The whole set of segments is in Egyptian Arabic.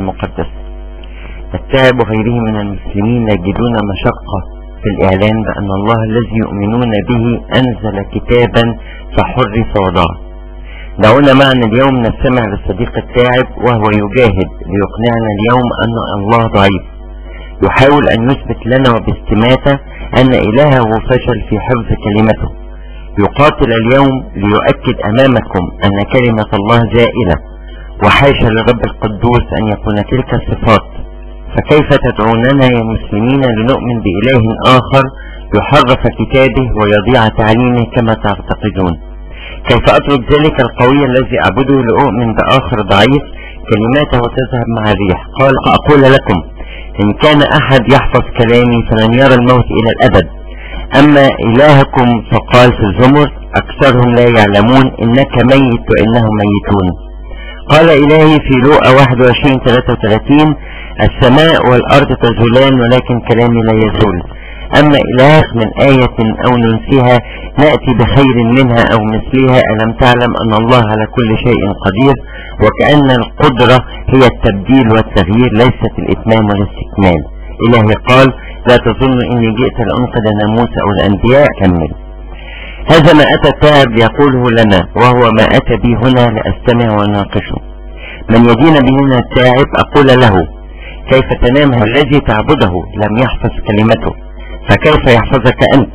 المقدس التاعب وغيره من المسلمين يجدون مشقة في الإعلان بأن الله الذي يؤمنون به أنزل كتابا فحرف وضاع دعونا معنا اليوم نستمع للصديق التاعب وهو يجاهد ليقنعنا اليوم أن الله ضعيف يحاول أن يثبت لنا وباستماتة أن إلهه فشل في حفظ كلمته يقاتل اليوم ليؤكد أمامكم أن كلمة الله زائلة وحاشا لرب القدوس أن يكون تلك الصفات فكيف تدعوننا يا مسلمين لنؤمن بإله آخر يحرف كتابه ويضيع تعليمه كما تعتقدون كيف أترك ذلك القوي الذي أعبده لأؤمن بآخر ضعيف كلماته تذهب مع الريح قال أقول لكم إن كان أحد يحفظ كلامي فلن يرى الموت إلى الأبد أما إلهكم فقال في الزمر أكثرهم لا يعلمون إنك ميت وإنهم ميتون قال إلهي في لوقا 21 33 السماء والأرض تزولان ولكن كلامي لا يزول أما إلهك من آية أو ننسيها نأتي بخير منها أو مثلها ألم تعلم أن الله على كل شيء قدير وكأن القدرة هي التبديل والتغيير ليست الإتمام والاستكمال إلهي قال لا تظن إني جئت لأنقذ ناموس أو الأنبياء كمل هذا ما أتى التاعب يقوله لنا وهو ما أتى بي هنا لأستمع وناقشه من يدين بهنا التاعب أقول له كيف تنام الذي تعبده لم يحفظ كلمته فكيف يحفظك أنت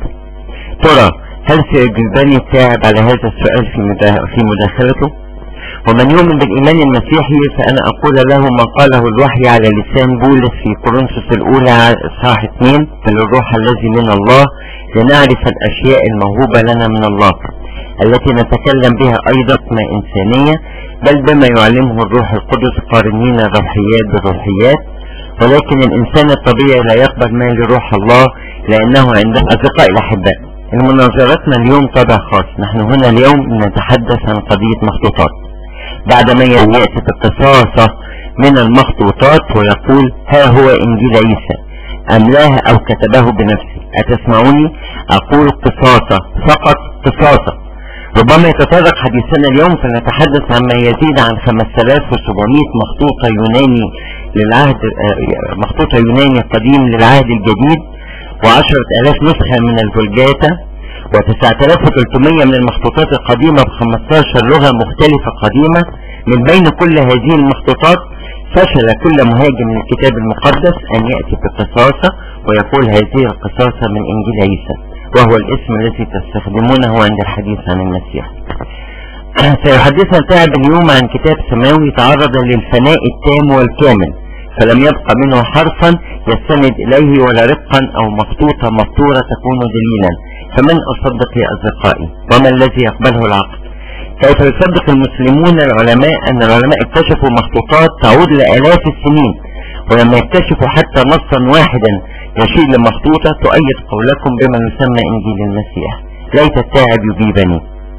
ترى هل سيجيبني التاعب على هذا السؤال في مداخلته ومن يؤمن بالإيمان المسيحي فأنا أقول له ما قاله الوحي على لسان بولس في كورنثوس الأولى صح 2 فللروح الذي من الله لنعرف الأشياء الموهوبة لنا من الله التي نتكلم بها أيضا ما إنسانية بل بما يعلمه الروح القدس قارنين الروحيات بالروحيات ولكن الإنسان الطبيعي لا يقبل ما لروح الله لأنه عند أصدقاء الأحباء المناظرتنا اليوم طبع خاص نحن هنا اليوم نتحدث عن قضية مخطوطات بعدما يأتي القصاصة من المخطوطات ويقول ها هو إنجيل عيسى أملاه أو كتبه بنفسه أتسمعوني أقول قصاصة فقط قصاصة ربما يتطرق حديثنا اليوم فنتحدث عن ما يزيد عن 5700 مخطوطة يوناني للعهد مخطوطة يوناني قديم للعهد الجديد وعشرة ألاف نسخة من الفولجاتا و9300 من المخطوطات القديمة ب 15 لغة مختلفة قديمة من بين كل هذه المخطوطات فشل كل مهاجم للكتاب المقدس أن يأتي بقصاصة ويقول هذه القصاصة من إنجيل عيسى وهو الاسم الذي تستخدمونه عند الحديث عن المسيح سيحدثنا تعب اليوم عن كتاب سماوي تعرض للفناء التام والكامل فلم يبقى منه حرفا يستند إليه ولا رقا أو مخطوطة مفطورة تكون دليلا فمن أصدق يا أصدقائي وما الذي يقبله العقل كيف يصدق المسلمون العلماء أن العلماء اكتشفوا مخطوطات تعود لآلاف السنين ولما يكتشفوا حتى نصا واحدا يشير لمخطوطة تؤيد قولكم بما يسمى إنجيل المسيح ليت التاعب يجيبني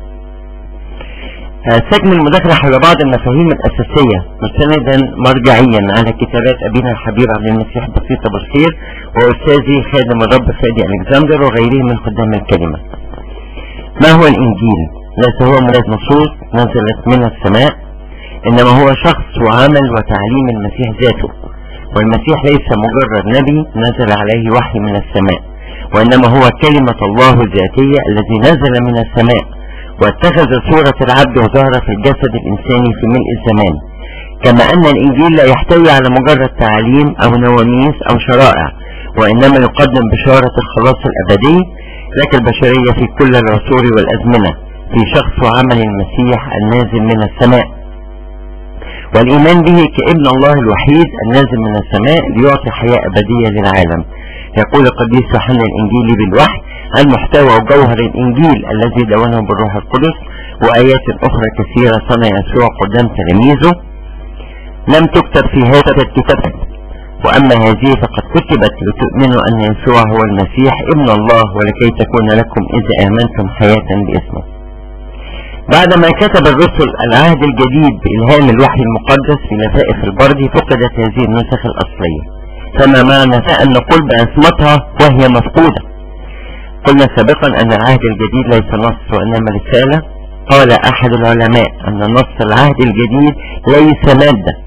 سجن المداخلة حول بعض المفاهيم الأساسية مستندا مرجعيا على كتابات أبينا الحبيب عبد المسيح بسيط أبو الخير وأستاذي خادم الرب فادي ألكسندر وغيره من خدام الكلمة ما هو الإنجيل؟ ليس هو مجرد نصوص نزلت من السماء إنما هو شخص وعمل وتعليم المسيح ذاته والمسيح ليس مجرد نبي نزل عليه وحي من السماء وإنما هو كلمة الله الذاتية الذي نزل من السماء واتخذ صورة العبد وظهر في الجسد الإنساني في ملء الزمان كما أن الإنجيل لا يحتوي على مجرد تعليم أو نواميس أو شرائع وإنما يقدم بشارة الخلاص الأبدي لك البشرية في كل العصور والأزمنة في شخص وعمل المسيح النازل من السماء والإيمان به كابن الله الوحيد النازل من السماء ليعطي حياة أبدية للعالم يقول القديس يوحنا الإنجيلي بالوحي عن محتوى وجوهر الإنجيل الذي دونه بالروح القدس وآيات أخرى كثيرة صنع يسوع قدام تلاميذه لم تكتب في هذا الكتاب وأما هذه فقد كتبت لتؤمنوا أن يسوع هو المسيح ابن الله ولكي تكون لكم إذا آمنتم حياة باسمه بعدما كتب الرسل العهد الجديد بإلهام الوحي المقدس في لفائف البرد فقدت هذه النسخ الأصلية فما معنى أن نقول بأسمتها وهي مفقودة قلنا سابقا أن العهد الجديد ليس نص وإنما رسالة قال أحد العلماء أن نص العهد الجديد ليس مادة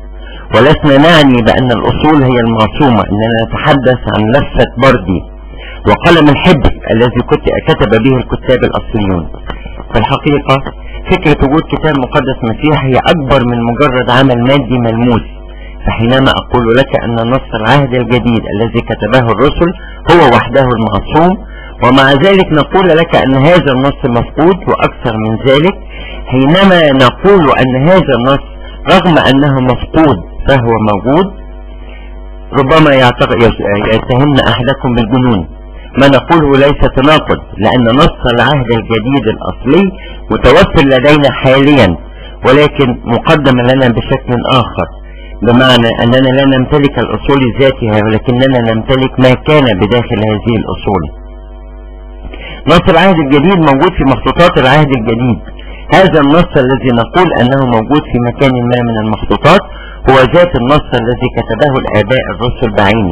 ولسنا نعني بأن الأصول هي المعصومة إننا نتحدث عن لفة بردي وقلم الحبر الذي كتب به الكتاب الأصليون في الحقيقة فكرة وجود كتاب مقدس مسيح هي أكبر من مجرد عمل مادي ملموس فحينما أقول لك أن نص العهد الجديد الذي كتبه الرسل هو وحده المعصوم ومع ذلك نقول لك أن هذا النص مفقود وأكثر من ذلك حينما نقول أن هذا النص رغم أنه مفقود فهو موجود ربما يتهمنا أحدكم بالجنون ما نقوله ليس تناقض لأن نص العهد الجديد الأصلي متوفر لدينا حاليا ولكن مقدم لنا بشكل آخر بمعنى أننا لا نمتلك الأصول ذاتها ولكننا نمتلك ما كان بداخل هذه الأصول نص العهد الجديد موجود في مخطوطات العهد الجديد هذا النص الذي نقول أنه موجود في مكان ما من المخطوطات هو ذات النص الذي كتبه الآباء الرسل بعينه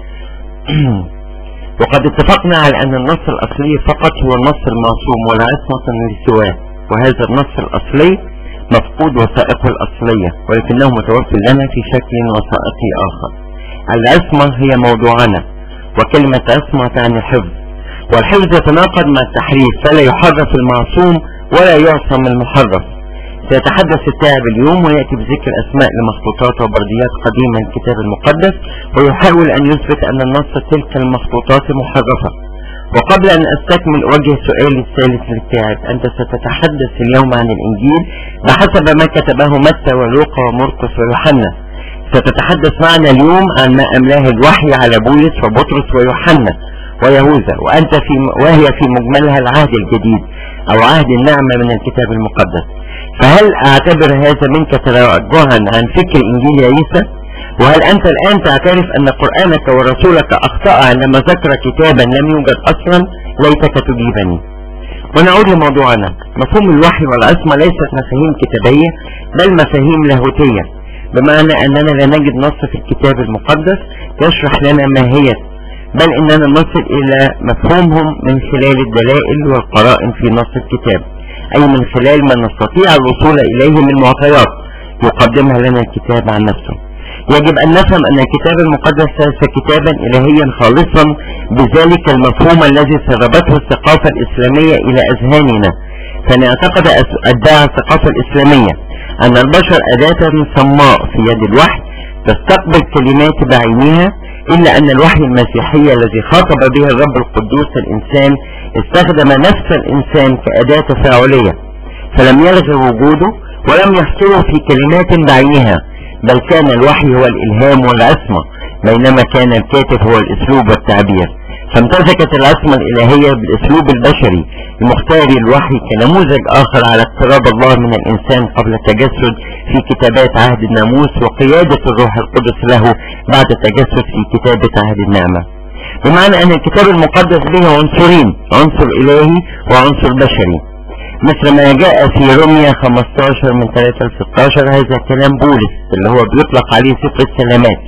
وقد اتفقنا على أن النص الأصلي فقط هو النص المعصوم ولا عصمة لسواه وهذا النص الأصلي مفقود وثائقه الأصلية ولكنه متوفر لنا في شكل وثائقي آخر العصمة هي موضوعنا وكلمة عصمة تعني حفظ والحفظ يتناقض مع التحريف فلا يحرف المعصوم ولا يعصم المحرف سيتحدث التاعب اليوم ويأتي بذكر أسماء لمخطوطات وبرديات قديمة من الكتاب المقدس ويحاول أن يثبت أن النص تلك المخطوطات محرفة وقبل أن أستكمل أوجه سؤالي الثالث للتاعب أنت ستتحدث اليوم عن الإنجيل بحسب ما كتبه متى ولوقا ومرقس ويوحنا ستتحدث معنا اليوم عن ما أملاه الوحي على بولس وبطرس ويوحنا ويهوذا وأنت في وهي في مجملها العهد الجديد أو عهد النعمة من الكتاب المقدس فهل أعتبر هذا منك تراجعا عن فكر إنجيل عيسى وهل أنت الآن تعترف أن قرآنك ورسولك أخطأ عندما ذكر كتابا لم يوجد أصلا ليتك تجيبني ونعود لموضوعنا مفهوم الوحي والعصمة ليست مفاهيم كتابية بل مفاهيم لاهوتية بمعنى أننا لا نجد نص في الكتاب المقدس يشرح لنا ماهية بل إننا نصل إلى مفهومهم من خلال الدلائل والقرائن في نص الكتاب أي من خلال ما نستطيع الوصول إليه من معطيات يقدمها لنا الكتاب عن نفسه يجب أن نفهم أن الكتاب المقدس ليس كتابا إلهيا خالصا بذلك المفهوم الذي سربته الثقافة الإسلامية إلى أذهاننا فإن اعتقد أدعى الثقافة الإسلامية أن البشر أداة صماء في يد الوحي تستقبل كلمات بعينها إلا أن الوحي المسيحي الذي خاطب به الرب القدوس الإنسان استخدم نفس الإنسان كأداة تفاعلية فلم يلغي وجوده ولم يحصره في كلمات بعينها بل كان الوحي هو الإلهام والعصمة بينما كان الكاتب هو الأسلوب والتعبير فامتزجت العصمة الإلهية بالأسلوب البشري المختار الوحي كنموذج آخر على اقتراب الله من الإنسان قبل التجسد في كتابات عهد الناموس وقيادة الروح القدس له بعد التجسد في كتابة عهد النعمة بمعنى أن الكتاب المقدس به عنصرين عنصر إلهي وعنصر بشري مثل ما جاء في روميا 15 من 3 ل 16 هذا كلام بولس اللي هو بيطلق عليه سفر السلامات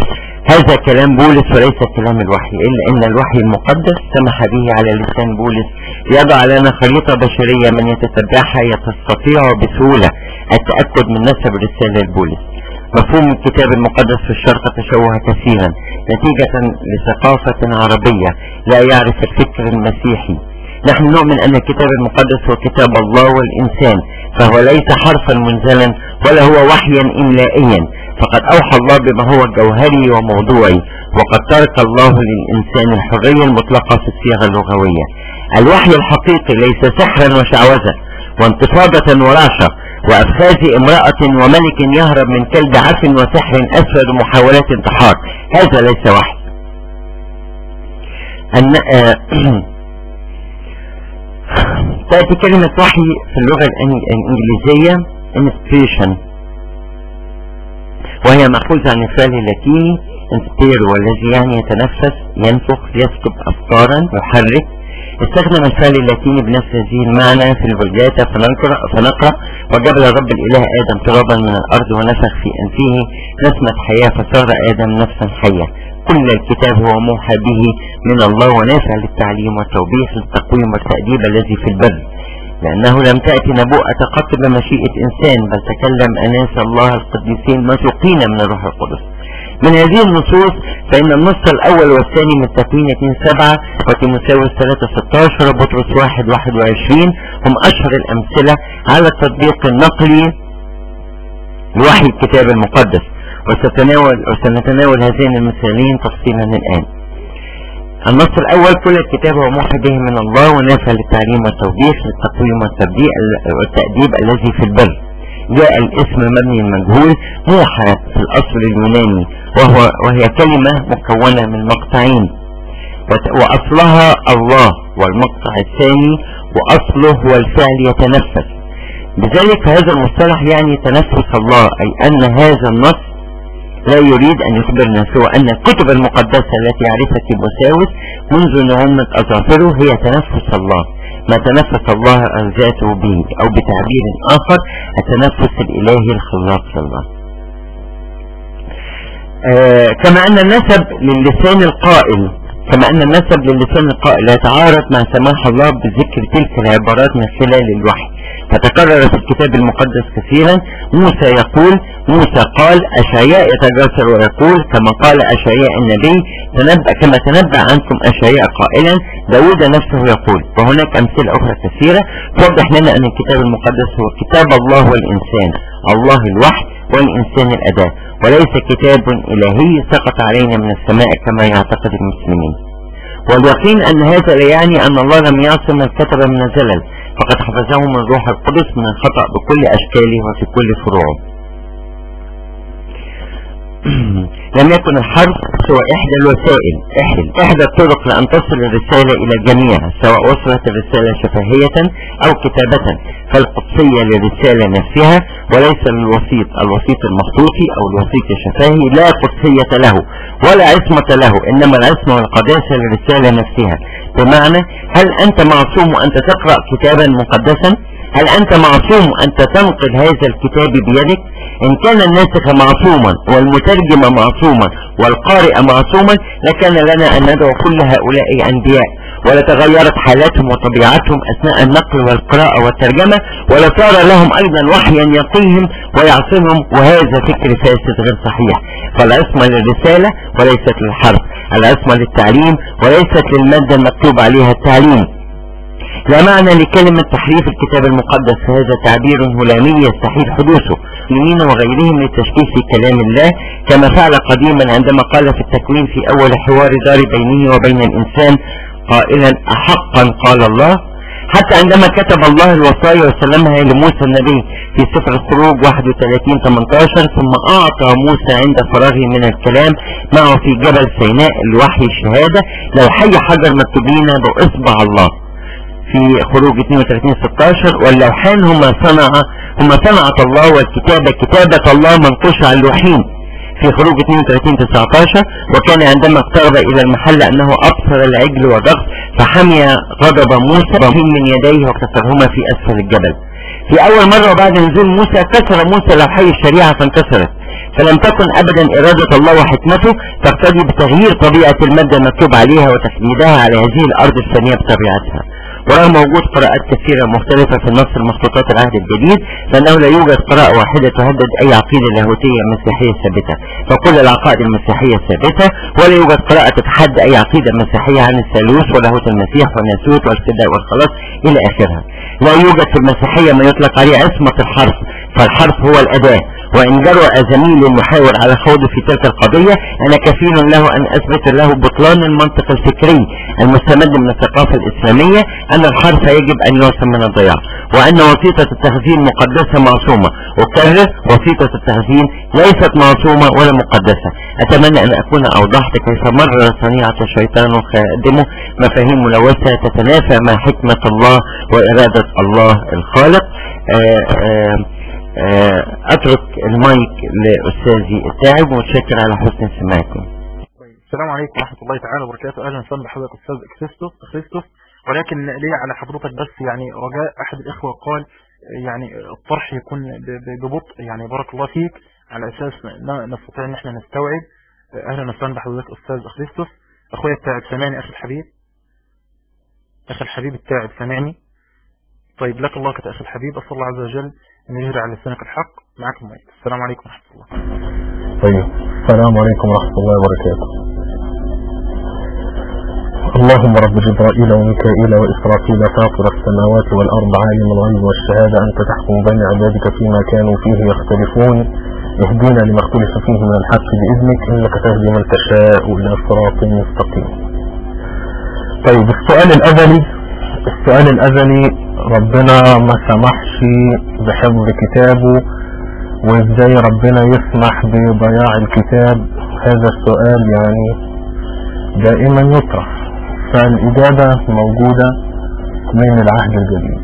هذا كلام بولس وليس كلام الوحي إلا أن الوحي المقدس سمح به على لسان بولس يضع لنا خريطة بشرية من يتتبعها يستطيع بسهولة التأكد من نسب رسالة بولس مفهوم الكتاب المقدس في الشرق تشوه كثيرا نتيجة لثقافة عربية لا يعرف الفكر المسيحي نحن نؤمن أن الكتاب المقدس هو كتاب الله والإنسان فهو ليس حرفا منزلا ولا هو وحيا إملائيا فقد أوحى الله بما هو جوهري وموضوعي وقد ترك الله للإنسان الحرية المطلقة في الصيغة اللغوية الوحي الحقيقي ليس سحرا وشعوذة وانتفاضة ورعشة وأفخاذ امرأة وملك يهرب من كلب عف وسحر أسود ومحاولات انتحار هذا ليس وحي أن تأتي كلمة وحي في اللغة الإنجليزية inspiration وهي مأخوذة عن الفعل اللاتيني inspire والذي يعني يتنفس ينفخ يسكب أفكارا يحرك استخدم الفعل اللاتيني بنفس هذه المعنى في الفولجاتا فنقرأ, فنقرأ وجبل الرب الإله آدم ترابا من الأرض ونفخ في أنفه نسمة حياة فصار آدم نفسا حية كل الكتاب هو موحى به من الله ونافع للتعليم والتوبيخ للتقويم والتأديب الذي في البر لأنه لم تأتي نبوءة قط بمشيئة إنسان بل تكلم أناس الله القديسين مسوقين من الروح القدس من هذه النصوص فإن النص الأول والثاني من تكوين 2 7 وتيموثاوس 3 16 وبطرس 1 21 هم أشهر الأمثلة على التطبيق النقلي لوحي الكتاب المقدس وستناول وسنتناول هذين المثالين تفصيلا الآن النص الأول كل الكتاب هو موحى به من الله ونافع للتعليم والتوبيخ للتقويم والتأديب الذي في البر جاء الاسم مبني المجهول موحى في الأصل اليوناني وهو وهي كلمة مكونة من مقطعين وأصلها الله والمقطع الثاني وأصله هو الفعل يتنفس بذلك هذا المصطلح يعني تنفس الله أي أن هذا النص لا يريد أن يخبرنا سوى أن الكتب المقدسة التي يعرفها تيموساوس منذ نعومة أظافره هي تنفس الله ما تنفس الله عن ذاته به أو بتعبير آخر التنفس الإلهي الخلاق لله آه كما أن النسب للسان القائل كما أن النسب للسان القائل يتعارض مع سماح الله بذكر تلك العبارات من خلال الوحي فتكرر في الكتاب المقدس كثيرا موسى يقول موسى قال أشعياء يتجسر ويقول كما قال أشعياء النبي تنبأ كما تنبأ عنكم أشعياء قائلا داود نفسه يقول وهناك أمثلة أخرى كثيرة توضح لنا أن الكتاب المقدس هو كتاب الله والإنسان الله الوحي والإنسان الأداة وليس كتاب إلهي سقط علينا من السماء كما يعتقد المسلمين واليقين أن هذا لا يعني أن الله لم يعصم الكتب من الزلل فقد حفظهم الروح القدس من الخطأ بكل أشكاله وفي كل فروعه لم يكن الحرف سوى إحدى الوسائل إحدى, إحدى الطرق لأن تصل الرسالة إلى الجميع سواء وصلت الرسالة شفهية أو كتابة فالقدسية للرسالة نفسها وليس للوسيط الوسيط المخطوطي أو الوسيط الشفاهي لا قدسية له ولا عصمة له إنما العصمة والقداسة للرسالة نفسها بمعنى هل أنت معصوم أنت تقرأ كتابا مقدسا هل أنت معصوم أنت تنقل هذا الكتاب بيدك إن كان الناسخ معصوما والمترجم معصوما والقارئ معصوما لكان لنا أن ندعو كل هؤلاء أنبياء ولتغيرت حالاتهم وطبيعتهم أثناء النقل والقراءة والترجمة ولصار لهم أيضا وحيا يقيهم ويعصمهم وهذا فكر فاسد غير صحيح فالعصمة للرسالة وليست للحرف العصمة للتعليم وليست للمادة المكتوب عليها التعليم لا معنى لكلمة تحريف الكتاب المقدس هذا تعبير هلامي يستحيل حدوثه لمين وغيرهم للتشكيك في كلام الله كما فعل قديما عندما قال في التكوين في أول حوار دار بينه وبين الإنسان قائلا أحقا قال الله حتى عندما كتب الله الوصايا وسلمها لموسى النبي في سفر الخروج 31 18 ثم أعطى موسى عند فراغه من الكلام معه في جبل سيناء الوحي الشهادة لو حي حجر مكتوبين بإصبع الله في خروج 32 16 واللوحان هما صنع هما صنعة الله والكتابة كتابة الله منقوشة على اللوحين في خروج 32 19 وكان عندما اقترب الى المحل انه ابصر العجل وضغط فحمي غضب موسى من يديه وكسرهما في اسفل الجبل في اول مرة بعد نزول موسى كسر موسى لوحي الشريعة فانكسرت فلم تكن ابدا ارادة الله وحكمته تقتضي بتغيير طبيعة المادة المكتوب عليها وتسميدها على هذه الارض الثانية بطبيعتها ورغم وجود قراءات كثيرة مختلفة في نص المخطوطات العهد الجديد فإنه لا يوجد قراءة واحدة تهدد أي عقيدة لاهوتية مسيحية ثابتة فكل العقائد المسيحية ثابتة ولا يوجد قراءة تتحدى أي عقيدة مسيحية عن الثالوث ولاهوت المسيح والناسوت والفداء والخلاص إلى آخرها لا يوجد في المسيحية ما يطلق عليه عصمة الحرف فالحرف هو الأداة وإن جرى زميل محاور على خوضه في تلك القضية أنا كفيل له أن أثبت له بطلان المنطق الفكري المستمد من الثقافة الإسلامية أن الحرف يجب أن يوصل من الضياع وأن وسيطة التخزين مقدسة معصومة وكرر وسيطة التخزين ليست معصومة ولا مقدسة أتمنى أن أكون أوضحت كيف مرر صنيعة الشيطان وخادمه مفاهيم ملوثة تتنافى مع حكمة الله وإرادة الله الخالق آآ آه، آآ آه، آه، اترك المايك لاستاذي التاعب ومتشكر على حسن سماعكم السلام عليكم ورحمة الله تعالى وبركاته اهلا وسهلا بحضرتك استاذ كريستوس كريستوس ولكن لي على حضرتك بس يعني رجاء احد الاخوة قال يعني الطرح يكون ببطء يعني بارك الله فيك على اساس نستطيع ان احنا نستوعب اهلا وسهلا بحضرتك استاذ كريستوس اخويا التاعب سامعني اخي الحبيب اخي الحبيب التاعب سامعني طيب لك الله كتأخي الحبيب أسأل الله عز وجل أن يجري على لسانك الحق معك الميت السلام عليكم ورحمة الله طيب السلام عليكم ورحمة الله وبركاته اللهم رب جبرائيل وميكائيل وإسرافيل فاطر السماوات والأرض عالم الغيب والشهادة أنت تحكم بين عبادك فيما كانوا فيه يختلفون اهدنا لما اختلف فيه من الحق بإذنك إنك تهدي من تشاء إلى صراط مستقيم طيب السؤال الأزلي السؤال الأزلي ربنا ما سمحش بحفظ كتابه وازاي ربنا يسمح بضياع الكتاب هذا السؤال يعني دائما يطرح فالإجابة موجودة من العهد الجديد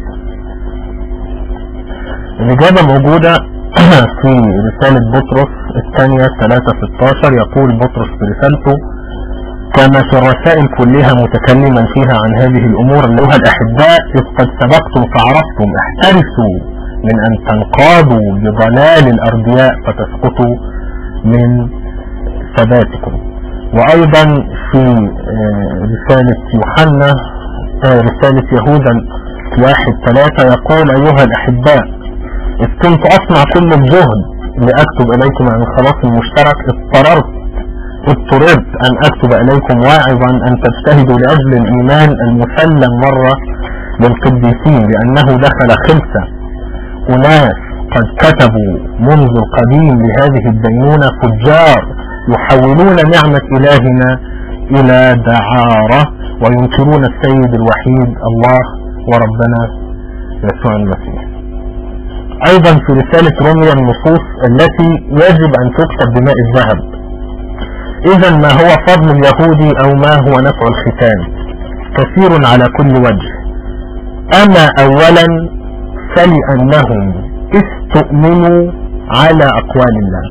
الإجابة موجودة في رسالة بطرس الثانية 3-16 يقول بطرس في رسالته كما في الرسائل كلها متكلما فيها عن هذه الأمور أيها الأحباء إذ قد سبقتم فعرفتم احترسوا من أن تنقادوا بضلال الأرضياء فتسقطوا من ثباتكم وأيضا في رسالة يوحنا رسالة يهودا واحد ثلاثة يقول أيها الأحباء إذ كنت أصنع كل الجهد لأكتب إليكم عن الخلاص المشترك اضطررت اضطررت أن أكتب إليكم واعظا أن تجتهدوا لأجل الإيمان المسلم مرة للقديسين لأنه دخل خلسة أناس قد كتبوا منذ القديم لهذه الدينونة فجار يحولون نعمة إلهنا إلى دعارة وينكرون السيد الوحيد الله وربنا يسوع المسيح أيضا في رسالة روميا النصوص التي يجب أن تكتب بماء الذهب إذا ما هو فضل اليهودي أو ما هو نفع الختان كثير على كل وجه أما أولا فلأنهم استؤمنوا على أقوال الله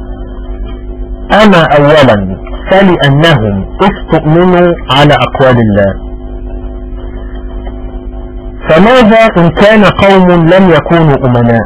أما أولا فلأنهم استؤمنوا على أقوال الله فماذا إن كان قوم لم يكونوا أمناء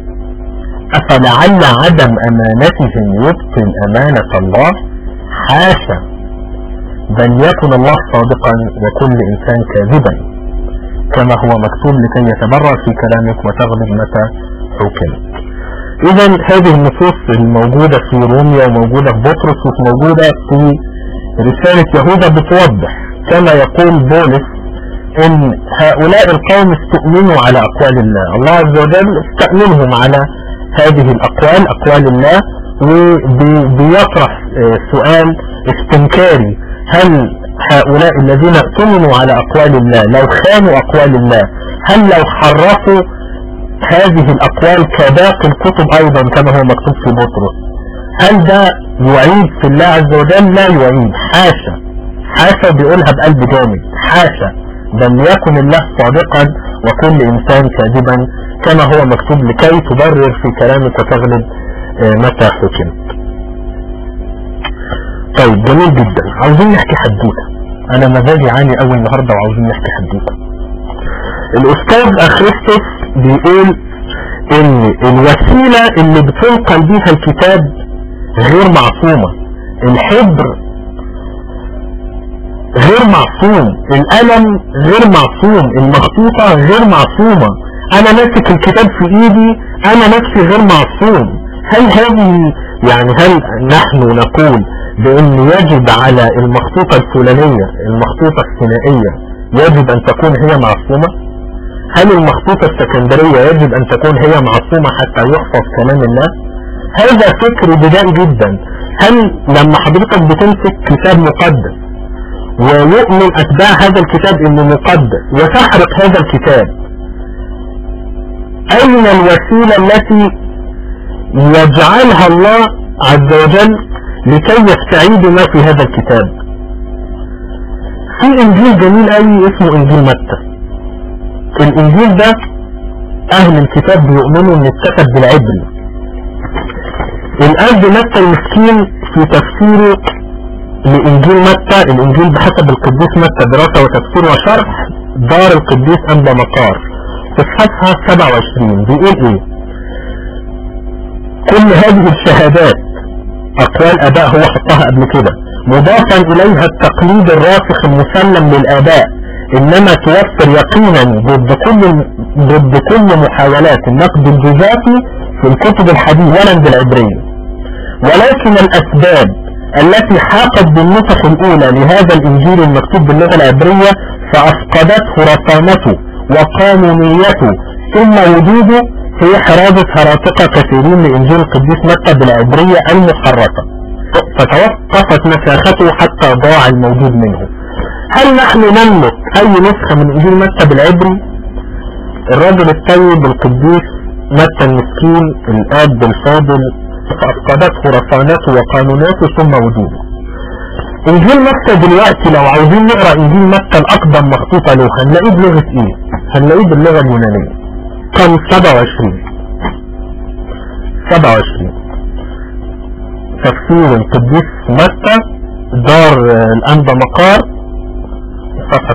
أفلعل عدم أمانتهم يبطل أمانة الله حاشا بل يكن الله صادقا وكل إنسان كاذبا كما هو مكتوب لكي يتبرر في كلامك وتغلب متى حكمت إذا هذه النصوص الموجودة في روميا وموجودة في بطرس وموجودة في رسالة يهوذا بتوضح كما يقول بولس ان هؤلاء القوم استؤمنوا على اقوال الله الله عز وجل استأمنهم على هذه الاقوال اقوال الله وبيطرح سؤال استنكاري هل هؤلاء الذين اؤتمنوا على اقوال الله لو خانوا اقوال الله هل لو حرفوا هذه الاقوال كباقي الكتب ايضا كما هو مكتوب في بطرس هل ده يعيد في الله عز وجل لا يعيد حاشا حاشا بيقولها بقلب جامد حاشا بل يكن الله صادقا وكل انسان كاذبا كما هو مكتوب لكي تبرر في كلامك وتغلب متى حكمت طيب جميل جدا عاوزين نحكي حدوته انا مزاجي عاني اول النهاردة وعاوزين نحكي حدوته الاستاذ اخريستوس بيقول ان الوسيلة اللي بتنقل بيها الكتاب غير معصومة الحبر غير معصوم القلم غير معصوم المخطوطة غير معصومة انا ماسك الكتاب في ايدي انا نفسي غير معصوم هل هذه يعني هل نحن نقول بان يجب على المخطوطة الفلانية المخطوطة الثنائية يجب ان تكون هي معصومة هل المخطوطة السكندرية يجب ان تكون هي معصومة حتى يحفظ كلام الله هذا فكر بدائي جدا هل لما حضرتك بتمسك كتاب مقدس ويؤمن أتباع هذا الكتاب انه مقدس وتحرق هذا الكتاب أين الوسيلة التي يجعلها الله عز وجل لكي يستعيد ما في هذا الكتاب في انجيل جميل قوي اسمه انجيل متى الانجيل ده اهل الكتاب بيؤمنوا ان اتكتب بالعبري الاب متى المسكين في تفسيره لإنجيل متى الإنجيل بحسب القديس متى دراسة وتفسير وشرح دار القديس أنبا مقار في صفحتها 27 بيقول إيه كل هذه الشهادات أقوال أباء هو حطها قبل كده مضافا إليها التقليد الراسخ المسلم للآباء انما توفر يقينا ضد كل ضد كل محاولات النقد الجزافي في الكتب الحديثة ولا بالعبرية ولكن الاسباب التي حاقت بالنسخ الاولى لهذا الانجيل المكتوب باللغة العبرية فافقدته رسامته وقانونيته ثم وجوده هي حرابة هراطقة كثيرين لانجيل القديس متى بالعبرية المحرفة فتوقفت مساخته حتى ضاع الموجود منه هل نحن نملك اي نسخة من انجيل متى بالعبري الرجل الطيب القديس متى المسكين الاب الفاضل فافقدته رصاناته وقانوناته ثم وجوده انجيل متى دلوقتي لو عاوزين نقرا انجيل متى الاقدم مخطوطة له هنلاقيه بلغة ايه هنلاقيه باللغة اليونانية كان 27 27 تفسير القديس متى دار الانبا مقار صفحة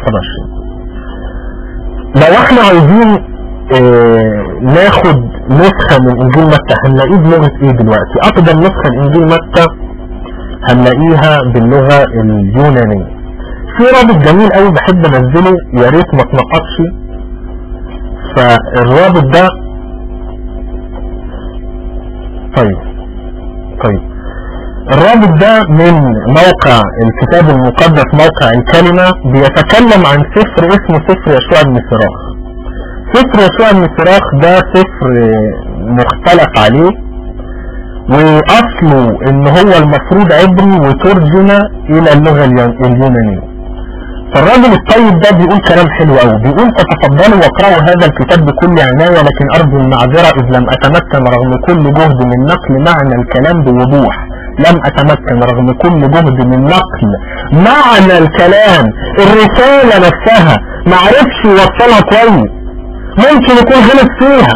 27 لو احنا عايزين اه ناخد نسخة من انجيل متى هنلاقيه بلغة ايه دلوقتي اقدم نسخة من انجيل متى هنلاقيها باللغة اليونانية في رابط جميل قوي بحب انزله يا ريت ما تنقطش فالرابط ده طيب طيب الرابط ده من موقع الكتاب المقدس موقع الكلمة بيتكلم عن سفر اسمه سفر يشوع بن سراخ سفر يشوع بن سراخ ده سفر مختلف عليه واصله ان هو المفروض عبري وترجم الى اللغة اليونانية فالراجل الطيب ده بيقول كلام حلو قوي بيقول تتفضلوا واقرأوا هذا الكتاب بكل عناية لكن ارجو المعذرة اذ لم اتمكن رغم كل جهد من نقل معنى الكلام بوضوح لم اتمكن رغم كل جهد من نقل معنى الكلام الرسالة نفسها معرفش يوصلها كويس ممكن يكون غلط فيها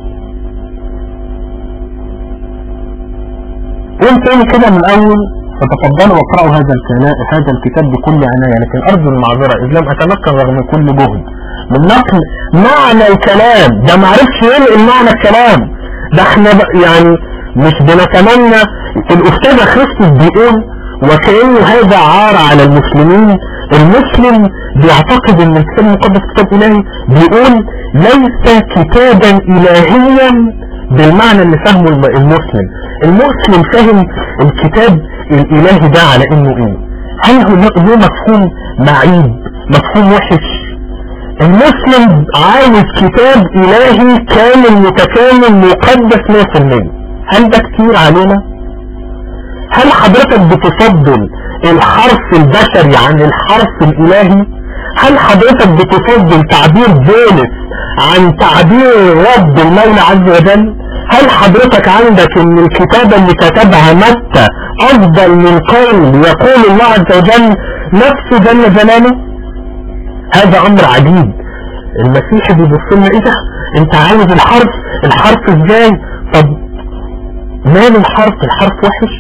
قول تاني كده من الاول فتفضلوا واقرأوا هذا الكلام هذا الكتاب بكل عناية لكن ارجو المعذرة اذ لم اتمكن رغم كل جهد من نقل معنى الكلام ده معرفش ينقل معنى الكلام ده احنا يعني مش بنتمنى الاستاذ خريستوس بيقول وكأنه هذا عار على المسلمين المسلم بيعتقد ان الكتاب المقدس كتاب الهي بيقول ليس كتابا الهيا بالمعنى اللي فهمه المسلم المسلم فهم الكتاب الالهي ده على انه ايه هل هو له مفهوم معيب مفهوم وحش المسلم عاوز كتاب الهي كامل متكامل مقدس 100% هل ده كتير علينا هل حضرتك بتفضل الحرف البشري عن الحرف الالهي هل حضرتك بتفضل تعبير بولس عن تعبير رب المولى عز وجل هل حضرتك عندك ان الكتابة اللي كتبها متى افضل من قول يقول الله عز وجل نفسه جل جلاله هذا امر عجيب المسيح بيبص لنا ايه ده انت عاوز الحرف الحرف ازاي طب مال الحرف الحرف وحش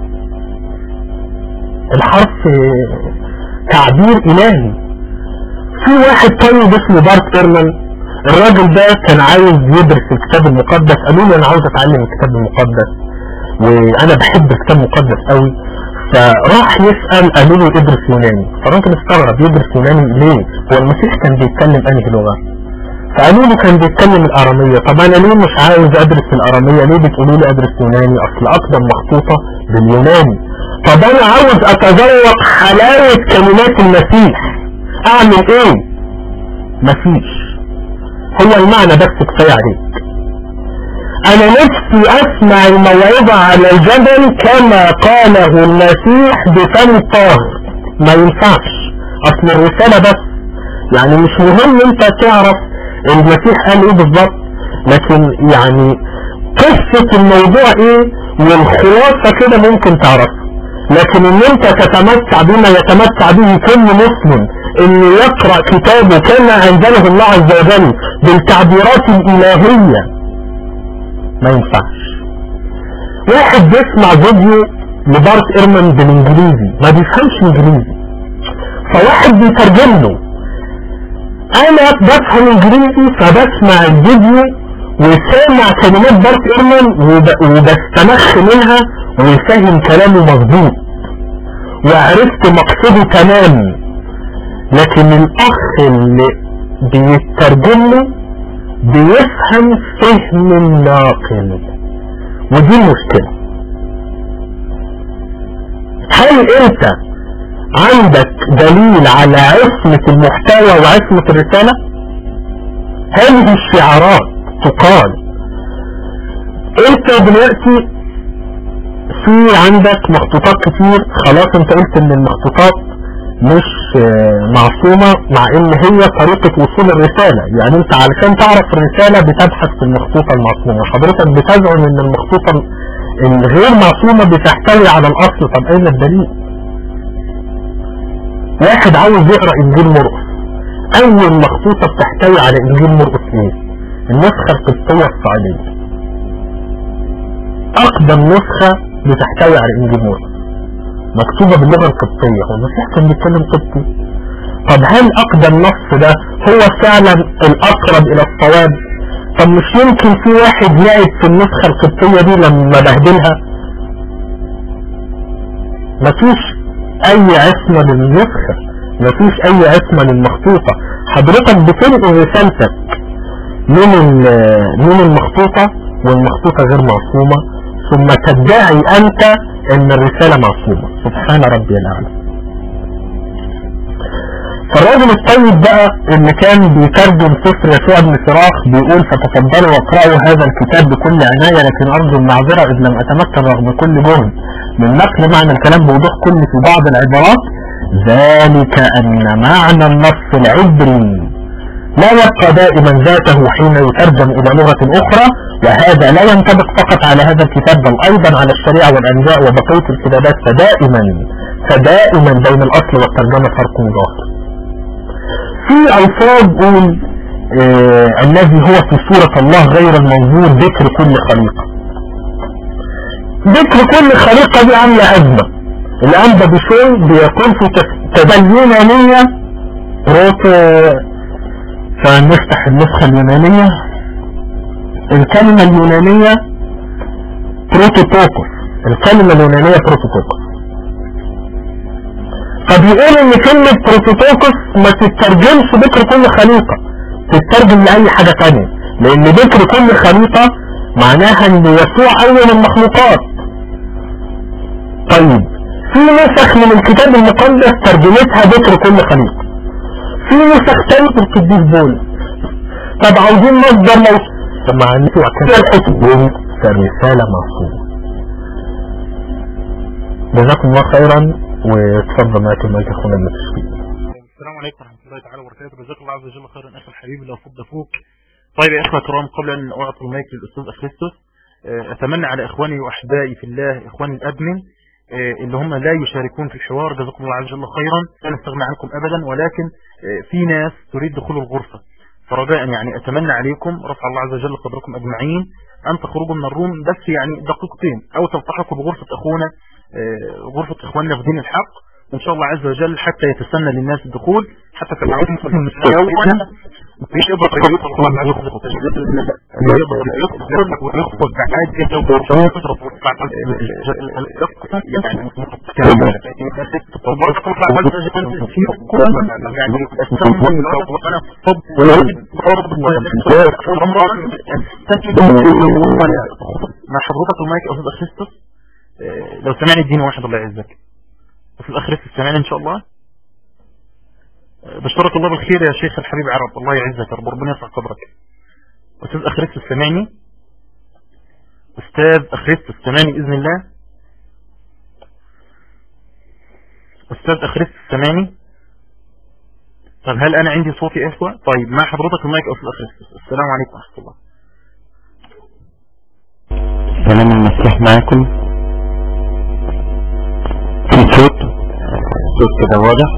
الحرف تعبير الهي في واحد تاني اسمه بارت ايرمان الراجل ده كان عايز يدرس الكتاب المقدس قالوا له انا عاوز اتعلم الكتاب المقدس وانا بحب الكتاب المقدس قوي فراح يسأل قالوا له ادرس يوناني فالراجل استغرب يدرس يوناني ليه هو المسيح كان بيتكلم انهي لغة فقالوا له كان بيتكلم الارامية طب انا ليه مش عاوز ادرس الارامية ليه بتقولوا لي ادرس يوناني اصل اقدم مخطوطة باليوناني طب انا عاوز اتذوق حلاوة كلمات المسيح اعمل ايه مفيش هو المعنى بس كفاية عليك انا نفسي اسمع الموعظة على الجبل كما قاله المسيح بفم الطاهر ما ينفعش اصل الرسالة بس يعني مش مهم انت تعرف المسيح قال ايه بالظبط لكن يعني قصة الموضوع ايه والخلاصة كده ممكن تعرفها لكن ان انت تتمتع بما يتمتع به كل مسلم انه يقرأ كتابه كما انزله الله عز وجل بالتعبيرات الالهية ما ينفعش واحد بيسمع فيديو لبارت ايرمان بالانجليزي ما بيفهمش انجليزي فواحد بيترجم له انا بفهم انجليزي فبسمع الفيديو وسامع كلمات بارت ايرمان وبستمخ منها وفاهم كلامه مظبوط وعرفت مقصده تمام لكن الاخ اللي بيترجم له بيفهم فهم الناقل ودي المشكلة هل انت عندك دليل على عصمة المحتوى وعصمة الرسالة هذه الشعارات تقال انت دلوقتي في عندك مخطوطات كتير خلاص انت قلت ان المخطوطات مش آه، معصومة مع ان هي طريقة وصول الرسالة يعني انت علشان تعرف الرسالة بتبحث في المخطوطة المعصومة حضرتك بتزعم ان المخطوطة الغير معصومة بتحتوي على الاصل طب اين الدليل واحد عاوز يقرأ انجيل مرقس اول مخطوطة بتحتوي على انجيل مرقس ايه النسخة القبطية الصعيدية اقدم نسخة بتحتوي على انجيل مرقس مكتوبة باللغة القبطية هو المسيح كان بيتكلم قبطي طب هل اقدم نص ده هو فعلا الاقرب الى الصواب طب مش يمكن في واحد لعب في النسخة القبطية دي لما بهدلها مفيش اي عصمة للنسخة مفيش اي عصمة للمخطوطة حضرتك بتنقل رسالتك من من المخطوطة والمخطوطة غير معصومة ثم تدعي انت ان الرسالة معصومة سبحان ربي الاعلى فالراجل الطيب بقى اللي كان بيترجم سفر يسوع بن صراخ بيقول فتفضلوا واقرأوا هذا الكتاب بكل عناية لكن ارجو المعذرة اذ لم اتمكن رغم كل جهد من نقل معنى الكلام بوضوح كل في بعض العبارات ذلك ان معنى النص العبري لا يبقى دائما ذاته حين يترجم الى لغة اخرى وهذا لا ينطبق فقط على هذا الكتاب بل ايضا على الشريعة والانبياء وبقية الكتابات فدائما فدائما بين الاصل والترجمة فرق ظاهر في الفاظ قول آه الذي هو في صورة الله غير المنظور ذكر كل خليقة ذكر كل خليقة دي عاملة أزمة الأنبا بشوي بيكون في تدينانية روت فنفتح النسخة اليونانية الكلمة اليونانية بروتوتوكوس الكلمة اليونانية بروتوتوكوس فبيقول ان كلمة بروتوتوكوس ما تترجمش ذكر كل خليقة تترجم لأي حاجة تانية لأن ذكر كل خليقة معناها ان يسوع أول المخلوقات طيب في نسخ من الكتاب المقدس ترجمتها ذكر كل خليقة في نسخ تانية في القديس بولس طب عاوزين مصدر لو طب مع ان في الحكم فالرسالة معصومة جزاكم الله خيرا وتفضل معك المايك اخونا المتشفي السلام عليكم ورحمة الله تعالى وبركاته جزاك الله عز وجل خيرا اخي الحبيب لو فض فوق طيب يا اخوة الكرام قبل ان اعطي المايك للاستاذ اخريستوس اتمنى على اخواني واحبائي في الله اخواني الادمن اللي هم لا يشاركون في الحوار جزاكم الله عز وجل خيرا لا نستغنى عنكم ابدا ولكن في ناس تريد دخول الغرفة فرجاء يعني اتمنى عليكم رفع الله عز وجل قدركم اجمعين ان تخرجوا من الروم بس يعني دقيقتين او تلتحقوا بغرفة اخونا غرفة اخواننا في دين الحق وان شاء الله عز وجل حتى يتسنى للناس الدخول حتى في العالم مفيش ابرة يدخل الله عز مع حضرتك المايك يا استاذ اخريستوس لو سمعني الدين واحد الله يعزك وفي الأخير تستمعني إن شاء الله بشرك الله بالخير يا شيخ الحبيب عرب الله يعزك يا رب ربنا يسع قدرك أستاذ أخريت تستمعني أستاذ أخريت تستمعني بإذن الله أستاذ أخريت تستمعني طب هل أنا عندي صوتي يا إخوة طيب مع حضرتك المايك أستاذ أخريت السلام عليكم ورحمة الله سلام المسيح معكم في صوت صوت كده واضح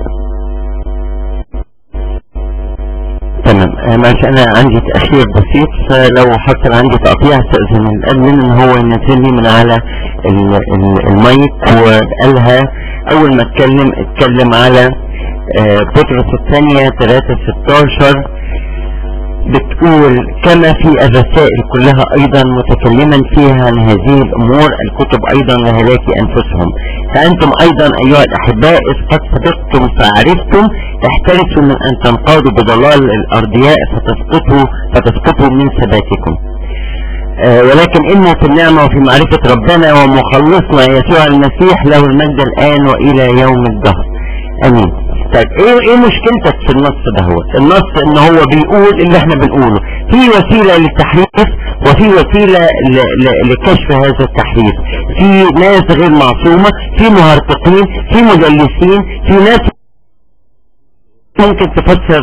تمام معلش انا عندي تأخير بسيط فلو حصل عندي تقطيع استأذن الادمن ان هو ينزل لي من على ال ال المايك وقالها اول ما اتكلم اتكلم على بطرس الثانية 3 16 بتقول كما في الرسائل كلها ايضا متكلما فيها عن هذه الامور الكتب ايضا لهلاك انفسهم فانتم ايضا ايها الاحباء اذ قد سبقتم فعرفتم احترسوا من ان تنقادوا بضلال الارضياء فتسقطوا فتسقطوا من ثباتكم آه، ولكن إنه في النعمة وفي معرفة ربنا ومخلصنا يسوع المسيح له المجد الآن وإلى يوم الدهر أمين طيب ايه ايه مشكلتك في النص ده هو النص ان هو بيقول اللي احنا بنقوله في وسيلة للتحريف وفي وسيلة ل- ل- لكشف هذا التحريف في ناس غير معصومة في مهرطقين في مدلسين في ناس ممكن تفسر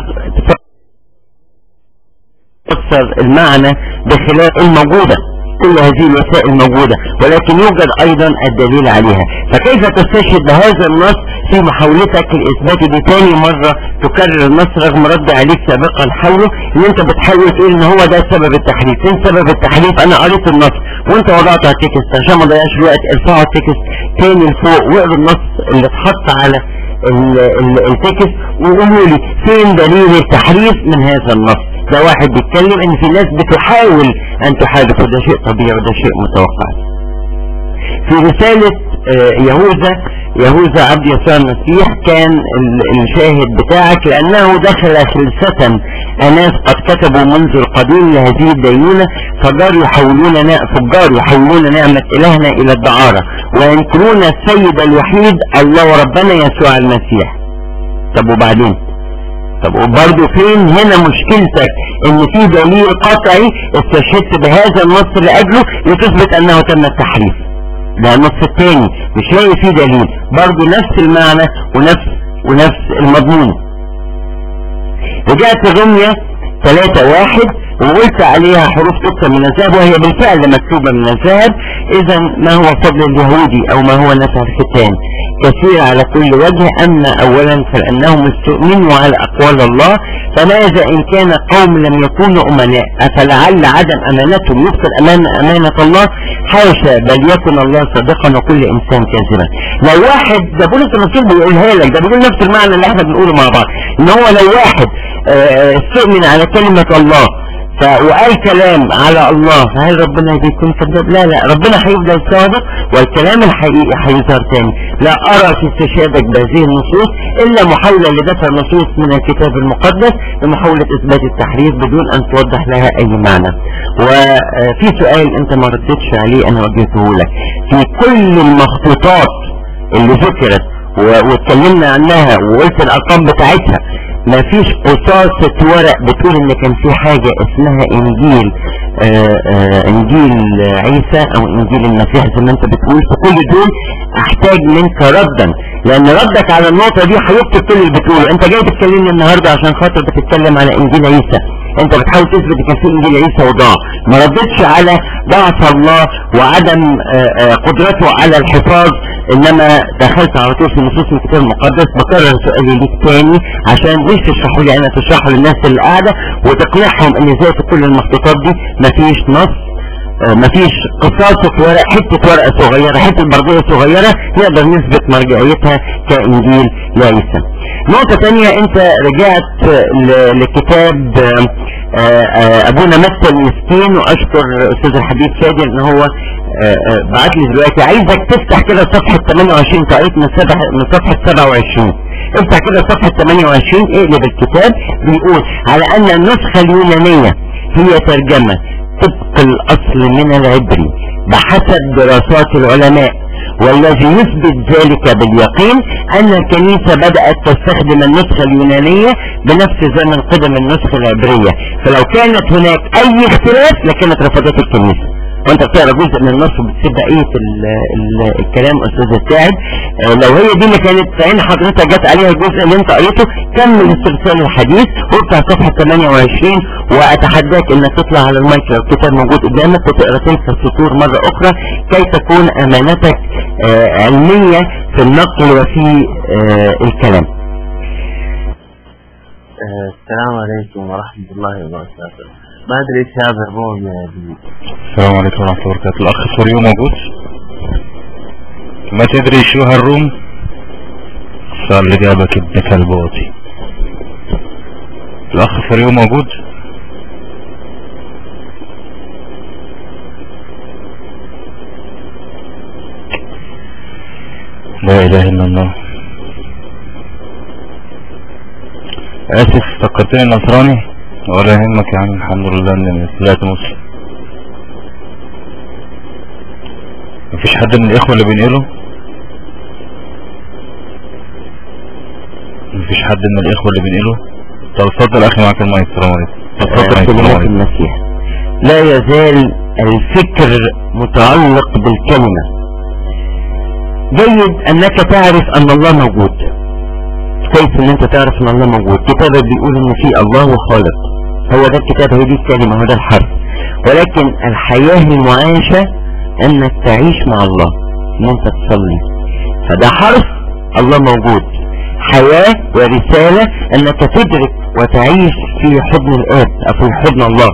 تفسر المعنى بخلاف الموجودة كل هذه الوسائل موجودة ولكن يوجد ايضا الدليل عليها فكيف تستشهد بهذا النص في محاولتك لاثبات دي تاني مرة تكرر النص رغم رد عليك سابقا حوله ان انت بتحاول تقول ان هو ده سبب التحريف فين سبب التحريف انا قريت النص وانت وضعت على التكست عشان ما ضيعش الوقت ارفعوا التكست تاني لفوق واقروا النص اللي اتحط على ال- ال- التكست وقولوا لي فين دليل التحريف من هذا النص ده واحد بيتكلم ان في ناس بتحاول ان تحارب وده شيء طبيعي وده شيء متوقع في رسالة آه، يهوذا يهوذا عبد يسوع المسيح كان ال- الشاهد بتاعك لأنه دخل خلسة أناس قد كتبوا منذ القديم لهذه الدينونة فجار يحولون نا- فجار يحولون نعمة إلهنا إلى الدعارة وينكرون السيد الوحيد الله وربنا يسوع المسيح طب وبعدين طب وبرضه فين هنا مشكلتك ان في دليل قطعي استشهدت بهذا النص لاجله لتثبت انه تم التحريف ده النص الثاني مش لاقي فيه دليل برضه نفس المعنى ونفس ونفس المضمون رجعت الرمية ثلاثة واحد وقلت عليها حروف تكتب من الذهب وهي بالفعل مكتوبة من الذهب اذا ما هو فضل اليهودي او ما هو نفع الختان كثير على كل وجه اما اولا فلانهم استؤمنوا على اقوال الله فماذا ان كان قوم لم يكونوا امناء افلعل عدم امانتهم يفصل امام امانة الله حاشا بل يكن الله صادقا وكل انسان كاذبا لو واحد ده بولس الرسول بيقولها لك ده بيقول نفس المعنى اللي احنا بنقوله مع بعض ان هو لو واحد آه، استؤمن على كلمة الله ف... وقال كلام على الله فهل ربنا بيكون كذاب لا لا ربنا هيفضل صادق والكلام الحقيقي هيظهر تاني لا ارى في استشهادك بهذه النصوص الا محاولة لدفع نصوص من الكتاب المقدس لمحاولة اثبات التحريف بدون ان توضح لها اي معنى وفي سؤال انت ما ردتش عليه انا وجهته لك في كل المخطوطات اللي ذكرت و- واتكلمنا عنها وقلت الارقام بتاعتها ما فيش قصاصة ورق بتقول ان كان في حاجة اسمها انجيل آآ آآ انجيل عيسى او انجيل المسيح زي ما انت بتقول فكل دول احتاج منك ردا لان ردك على النقطة دي هيكتب كل اللي بتقوله انت جاي تتكلمني النهاردة عشان خاطر بتتكلم على انجيل عيسى انت بتحاول تثبت ان كان في انجيل عيسى وضاع ما ردتش على ضعف الله وعدم آآ آآ قدرته على الحفاظ انما دخلت على طول في نصوص الكتاب المقدس بكرر سؤالي ليك تاني عشان مش تشرحه لي انا تشرحه للناس اللي قاعده وتقنعهم ان ازاي في كل المخطوطات دي مفيش نص آه، مفيش قصاصة ورق حتة ورقة صغيرة حتة بردية صغيرة نقدر نثبت مرجعيتها كإنجيل لعيسى نقطة تانية انت رجعت ل- لكتاب آه، آه، آه، ابونا متى المسكين واشكر استاذ الحبيب شادي ان هو آه، آه، بعت لي دلوقتي عايزك تفتح كده صفحة 28 قريت من صفحة من صفحة 27 افتح كده صفحة 28 اقلب الكتاب بيقول على ان النسخة اليونانية هي ترجمة طبق الاصل من العبري بحسب دراسات العلماء والذي يثبت ذلك باليقين ان الكنيسة بدأت تستخدم النسخة اليونانية بنفس زمن قدم النسخة العبرية فلو كانت هناك اي اختلاف لكانت رفضت الكنيسة وانت بتقرا جزء من النص وبتسيب بقيه ال- ال- الكلام استاذ الساعد آه، لو هي دي اللي كانت في عين حضرتك جت عليها الجزء اللي انت قريته كمل استرسال الحديث وافتح صفحه 28 واتحداك انك تطلع على المايك لو الكتاب موجود قدامك وتقرا تلك السطور مره اخرى كي تكون امانتك آه، علميه في النقل وفي آه، الكلام. السلام عليكم ورحمة الله وبركاته ما أدري إيش هذا الروم يا جديد السلام عليكم ورحمة الله وبركاته الأخ فوريو موجود ما تدري شو هالروم صار اللي جابك ابن كلبوتي الأخ فوريو موجود الا الله اسف فكرتني نصراني ولا يهمك يا عم الحمد لله اني طلعت مسلم مفيش حد من الاخوة اللي بينقله مفيش حد من الاخوة اللي بينقله طب اتفضل اخي معاك المايك السلام عليكم اتفضل يا كلمات السلام عليكم المسيح لا يزال الفكر متعلق بالكلمة جيد انك تعرف ان الله موجود كويس ان انت تعرف ان الله موجود كتابك بيقول ان في الله وخالق هو ده الكتاب هي دي الكلمة هو ده الحرف ولكن الحياة المعاشة انك تعيش مع الله ان انت تصلي فده حرف الله موجود حياة ورسالة انك تدرك وتعيش في حضن الاب او في حضن الله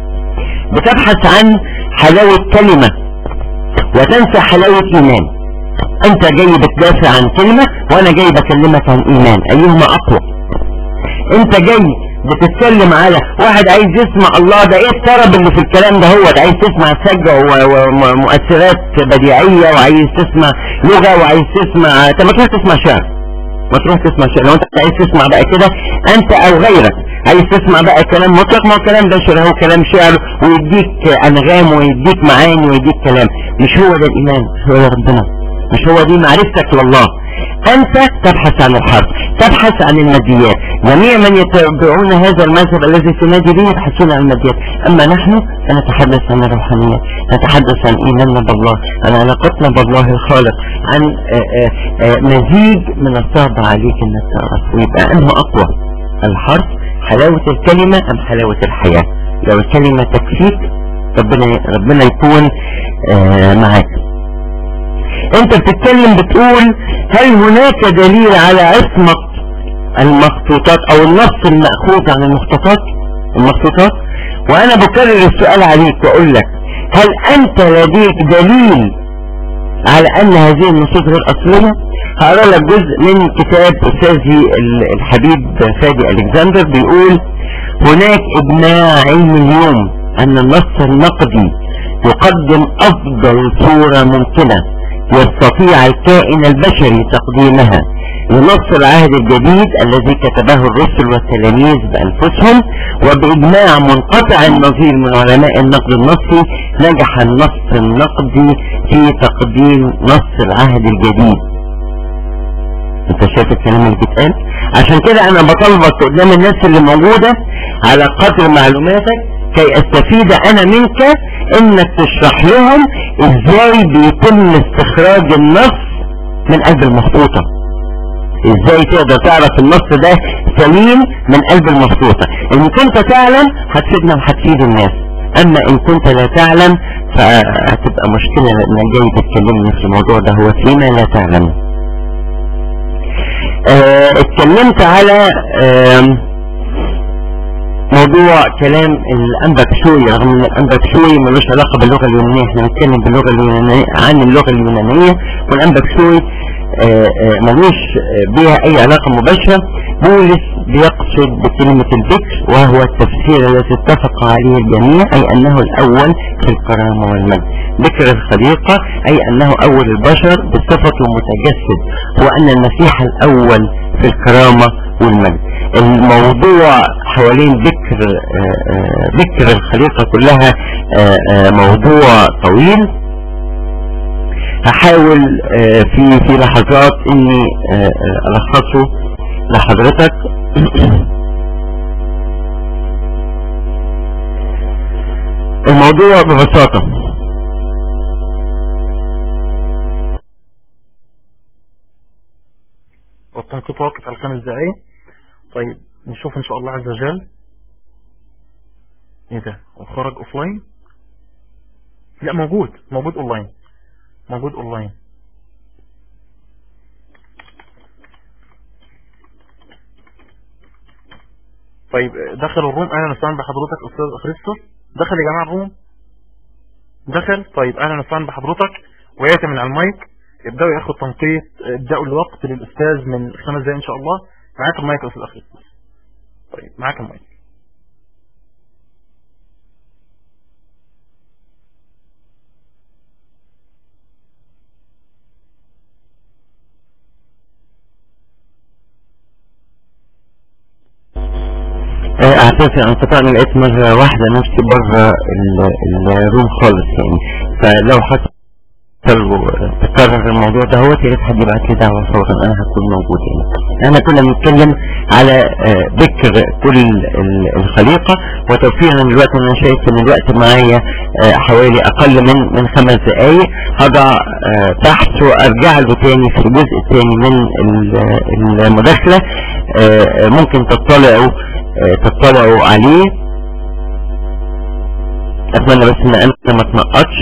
بتبحث عن حلاوة كلمة وتنسى حلاوة ايمان انت جاي بتدافع عن كلمة وانا جاي بكلمك عن ايمان ايهما اقوى انت جاي بتتكلم على واحد عايز يسمع الله ده ايه الطرب اللي في الكلام ده هو ده عايز تسمع سجع ومؤثرات بديعية وعايز تسمع لغة وعايز تسمع طب ما تروح تسمع شعر ما تروح تسمع شعر لو انت عايز تسمع بقى كده انت او غيرك عايز تسمع بقى كلام مطلق ما هو كلام بشر هو كلام شعر ويديك انغام ويديك معاني ويديك كلام مش هو ده الايمان مش هو ده ربنا مش هو دي معرفتك لله انت تبحث عن الحرف تبحث عن الماديات جميع من يتبعون هذا المذهب الذي تنادي به يبحثون عن الماديات اما نحن فنتحدث عن الروحانيات نتحدث عن ايماننا بالله عن علاقتنا بالله الخالق عن آآ آآ مزيج من الصعب عليك انك تعرف ويبقى انه اقوى الحرف حلاوة الكلمة ام حلاوة الحياة لو الكلمة تكفيك ربنا ربنا يكون معاك انت بتتكلم بتقول هل هناك دليل على عصمة المخطوطات او النص المأخوذ عن المخطوطات المخطوطات وانا بكرر السؤال عليك واقول لك هل انت لديك دليل على ان هذه النصوص غير اصلية هقرا لك جزء من كتاب استاذي الحبيب فادي الكسندر بيقول هناك اجماع علمي اليوم ان النص النقدي يقدم افضل صورة ممكنة يستطيع الكائن البشري تقديمها لنص العهد الجديد الذي كتبه الرسل والتلاميذ بأنفسهم وبإجماع منقطع النظير من علماء النقد النصي نجح النص النقدي في تقديم نص العهد الجديد انت شايف الكلام اللي بيتقال عشان كده انا بطلبك قدام الناس اللي موجودة على قدر معلوماتك كي استفيد انا منك انك تشرح لهم ازاي بيتم استخراج النص من قلب المخطوطة ازاي تقدر تعرف النص ده سليم من قلب المخطوطة ان كنت تعلم هتفيدنا وهتفيد الناس اما ان كنت لا تعلم فهتبقى مشكلة لانك جاي تتكلمني في الموضوع ده هو فيما لا تعلم اه اتكلمت على اه موضوع كلام الانبا بشوي رغم ان الانبا بشوي ملوش علاقة باللغة اليونانية احنا بنتكلم باللغة اليونانية عن اللغة اليونانية والانبا بشوي ملوش بها اي علاقة مباشرة بولس بيقصد بكلمة الذكر وهو التفسير الذي اتفق عليه الجميع اي انه الاول في الكرامة والمجد ذكر الخليقة اي انه اول البشر بصفته متجسد وان المسيح الاول في الكرامة والمجد الموضوع حوالين ذكر ذكر الخليقة كلها موضوع طويل هحاول في في لحظات اني الخصه لحضرتك الموضوع ببساطة والتنقيط واقف على خمس دقايق طيب نشوف ان شاء الله عز وجل ايه ده وخرج اوفلاين لا موجود موجود اونلاين موجود اونلاين طيب دخل الروم اهلا وسهلا بحضرتك استاذ افريستوس دخل يا جماعه الروم دخل طيب اهلا وسهلا بحضرتك وياتي من على المايك ابداوا ياخد تنقيط ابداوا الوقت للاستاذ من خمس دقايق ان شاء الله معاك المايك يا استاذ افريستوس طيب معاك المايك آه، اعتذر عن قطعنا لقيت مرة واحدة نفسي بره ال- الروم خالص يعني فلو حصل تكرر الموضوع ده هو يا ريت حد يبعت لي دعوة فورا انا هكون موجود يعني احنا كنا بنتكلم على آه، ذكر كل ال- الخليقة وتوفيرا الوقت انا شايف ان الوقت معايا آه، حوالي اقل من من خمس دقايق هضع آه، بحث وارجع له تاني في الجزء الثاني من ال- المداخلة آه، آه، ممكن تطلعوا آه، تطلعوا عليه اتمنى بس ان انا ما اتنقطش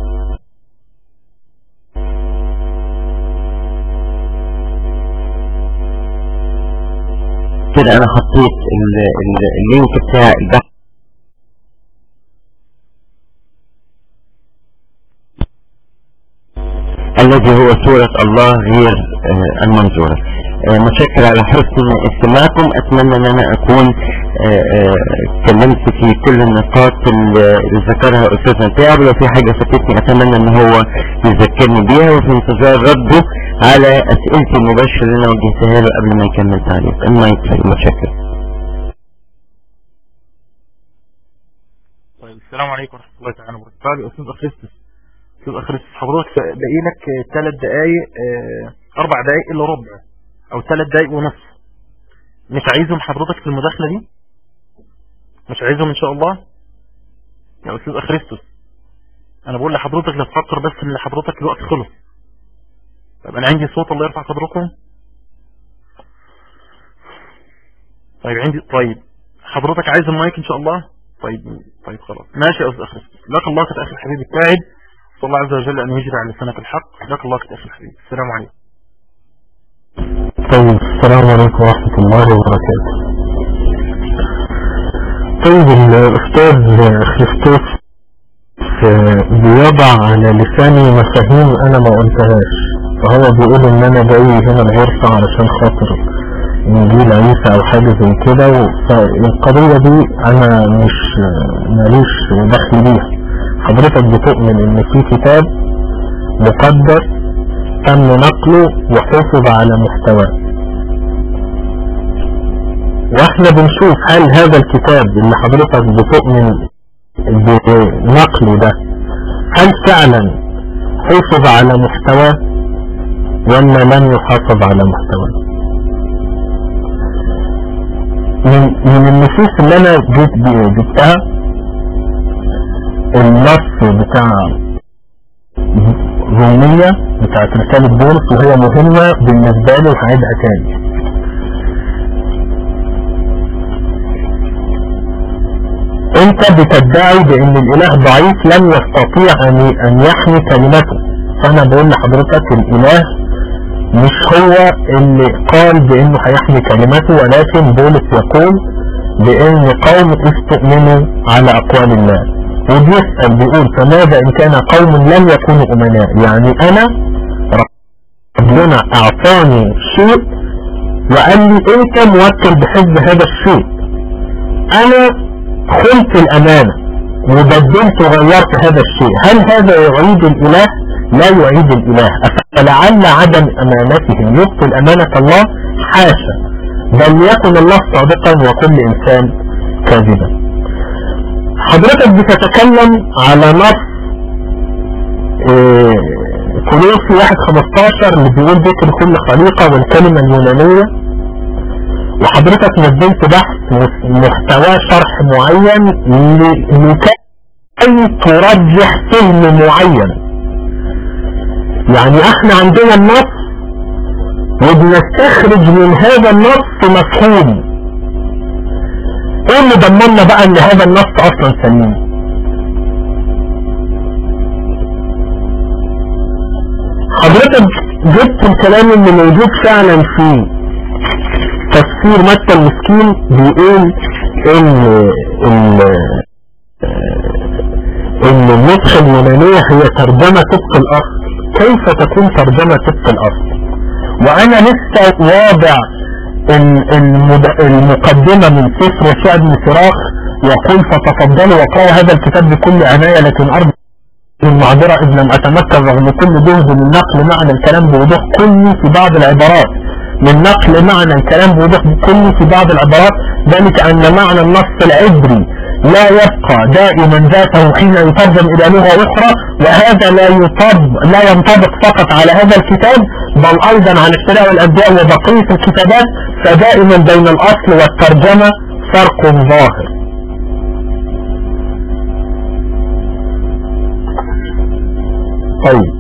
كده انا حطيت ال- ال- اللينك بتاع البحث الذي هو صورة الله غير آه، المنظورة آه، متشكر على حسن استماعكم اتمنى ان انا اكون آه، آه، اتكلمت في كل النقاط اللي اللي ذكرها استاذنا تعب لو في حاجة فاتتني اتمنى ان هو يذكرني بيها وفي انتظار رده على اسئلتي المباشرة اللي انا وجهتها له قبل ما يكمل تعليق المايك متشكر طيب السلام عليكم ورحمة الله تعالى وبركاته طيب يا أستاذ أخريستوس أستاذ أخريستوس حضرتك باقي لك ثلاث دقايق آه، أربع دقايق إلا ربع أو ثلاث دقايق ونص مش عايزهم حضرتك في المداخلة دي مش عايزهم إن شاء الله يا أستاذ أخريستوس أنا بقول لحضرتك لا تفكر بس إن حضرتك الوقت خلص طيب أنا عندي صوت الله يرفع قدركم طيب عندي طيب حضرتك عايز المايك إن شاء الله طيب طيب خلاص ماشي يا أستاذ أخي لك الله كت أخي الحبيب التاعد صلى الله عز وجل أن يجري على لسانك الحق لك الله كت أخي الحبيب السلام عليكم طيب السلام عليكم ورحمة الله وبركاته طيب الأستاذ خريستوس آه، بيضع على لساني مفاهيم أنا ما قلتهاش فهو بيقول إن أنا جاي هنا الغرفة علشان خاطر إنجيل عيسى أو حاجة زي كده و- فالقضية دي أنا مش آه، ماليش دخل بيها حضرتك بتؤمن إن في كتاب مقدس تم نقله وحفظ على محتواه واحنا بنشوف هل هذا الكتاب اللي حضرتك بتؤمن بنقله ده هل فعلا حفظ على محتواه ولا لم يحافظ على محتواه من, من النصوص اللي انا جيت بي- جبتها النص بتاع رومية بتاعت رسالة بولس وهي مهمة بالنسبة لي وهعيدها تاني انت بتدعي بان الاله ضعيف لن يستطيع ان ان يحمي كلمته فانا بقول لحضرتك الاله مش هو اللي قال بانه هيحمي كلمته ولكن بولس يقول بان قوم استؤمنوا على اقوال الله وبيسأل بيقول فماذا ان كان قوم لم يكونوا امناء يعني انا ربنا اعطاني شيء وقال لي انت موكل بحفظ هذا الشيء انا خلت الامانة وبدلت وغيرت هذا الشيء هل هذا يعيد الاله لا يعيد الاله فلعل عدم امانتهم يبطل امانة الله حاشا بل يكن الله صادقا وكل انسان كاذبا حضرتك بتتكلم على نص إيه كولوسي 1.15 اللي بيقول ذكر كل خليقة والكلمة اليونانية وحضرتك نزلت بحث محتوى شرح معين ل- لكي ترجح فهم معين يعني احنا عندنا النص وبنستخرج من هذا النص مفهوم ايه اللي ضمننا بقى ان هذا النص اصلا سليم حضرتك جبت الكلام اللي موجود فعلا في تفسير متى المسكين بيقول ان ان ان النسخة اليونانية هي ترجمة طبق الاصل كيف تكون ترجمة طبق الاصل وانا لسه واضع ال- المد- المقدمة من سفر شعب بن فراخ يقول فتفضلوا وقرأوا هذا الكتاب بكل عناية لكن أرجو المعذرة إذ لم أتمكن رغم كل جهد من نقل معنى الكلام بوضوح كلي في بعض العبارات من نقل معنى الكلام بوضوح كله في بعض العبارات ذلك أن معنى النص العبري لا يبقى دائما ذاته حين يترجم إلى لغة أخرى وهذا لا يطب لا ينطبق فقط على هذا الكتاب بل أيضا على الشريعة والأديان وبقية الكتابات فدائما بين الأصل والترجمة فرق ظاهر طيب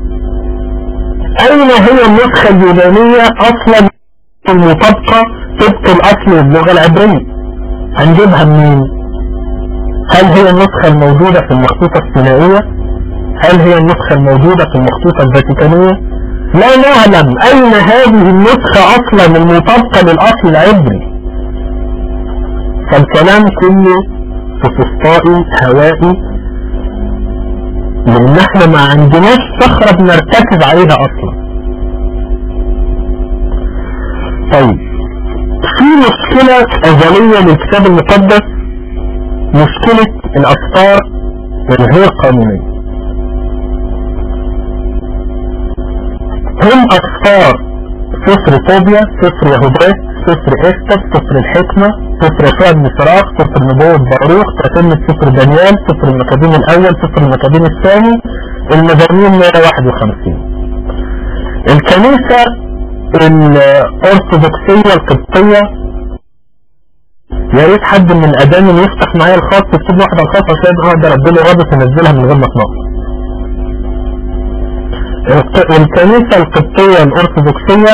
أين هي النسخة اليونانية أصلا المطابقة طبق الأصل واللغة العبرية هنجيبها منين هل هي النسخة الموجودة في المخطوطة الثنائية هل هي النسخة الموجودة في المخطوطة الفاتيكانية لا نعلم أين هذه النسخة أصلا المطابقة للأصل العبري فالكلام كله سفسطائي هوائي لان احنا ما عندناش صخرة بنرتكز عليها اصلا طيب في مشكلة ازلية للكتاب المقدس مشكلة الاسفار الغير قانونية هم اسفار سفر طوبيا سفر يهودات سفر اكتب سفر الحكمة سفر يسوع بن سراق سفر نبوة باروخ تتمة سفر دانيال سفر المكادين الاول سفر المكادين الثاني المزامين 151 الكنيسة الارثوذكسية القبطية يا ريت حد من الادام يفتح معايا الخاص يكتب واحدة الخاص عشان اقدر اديله رابط انزلها من غير ما تنقص الكنيسة القبطية الارثوذكسية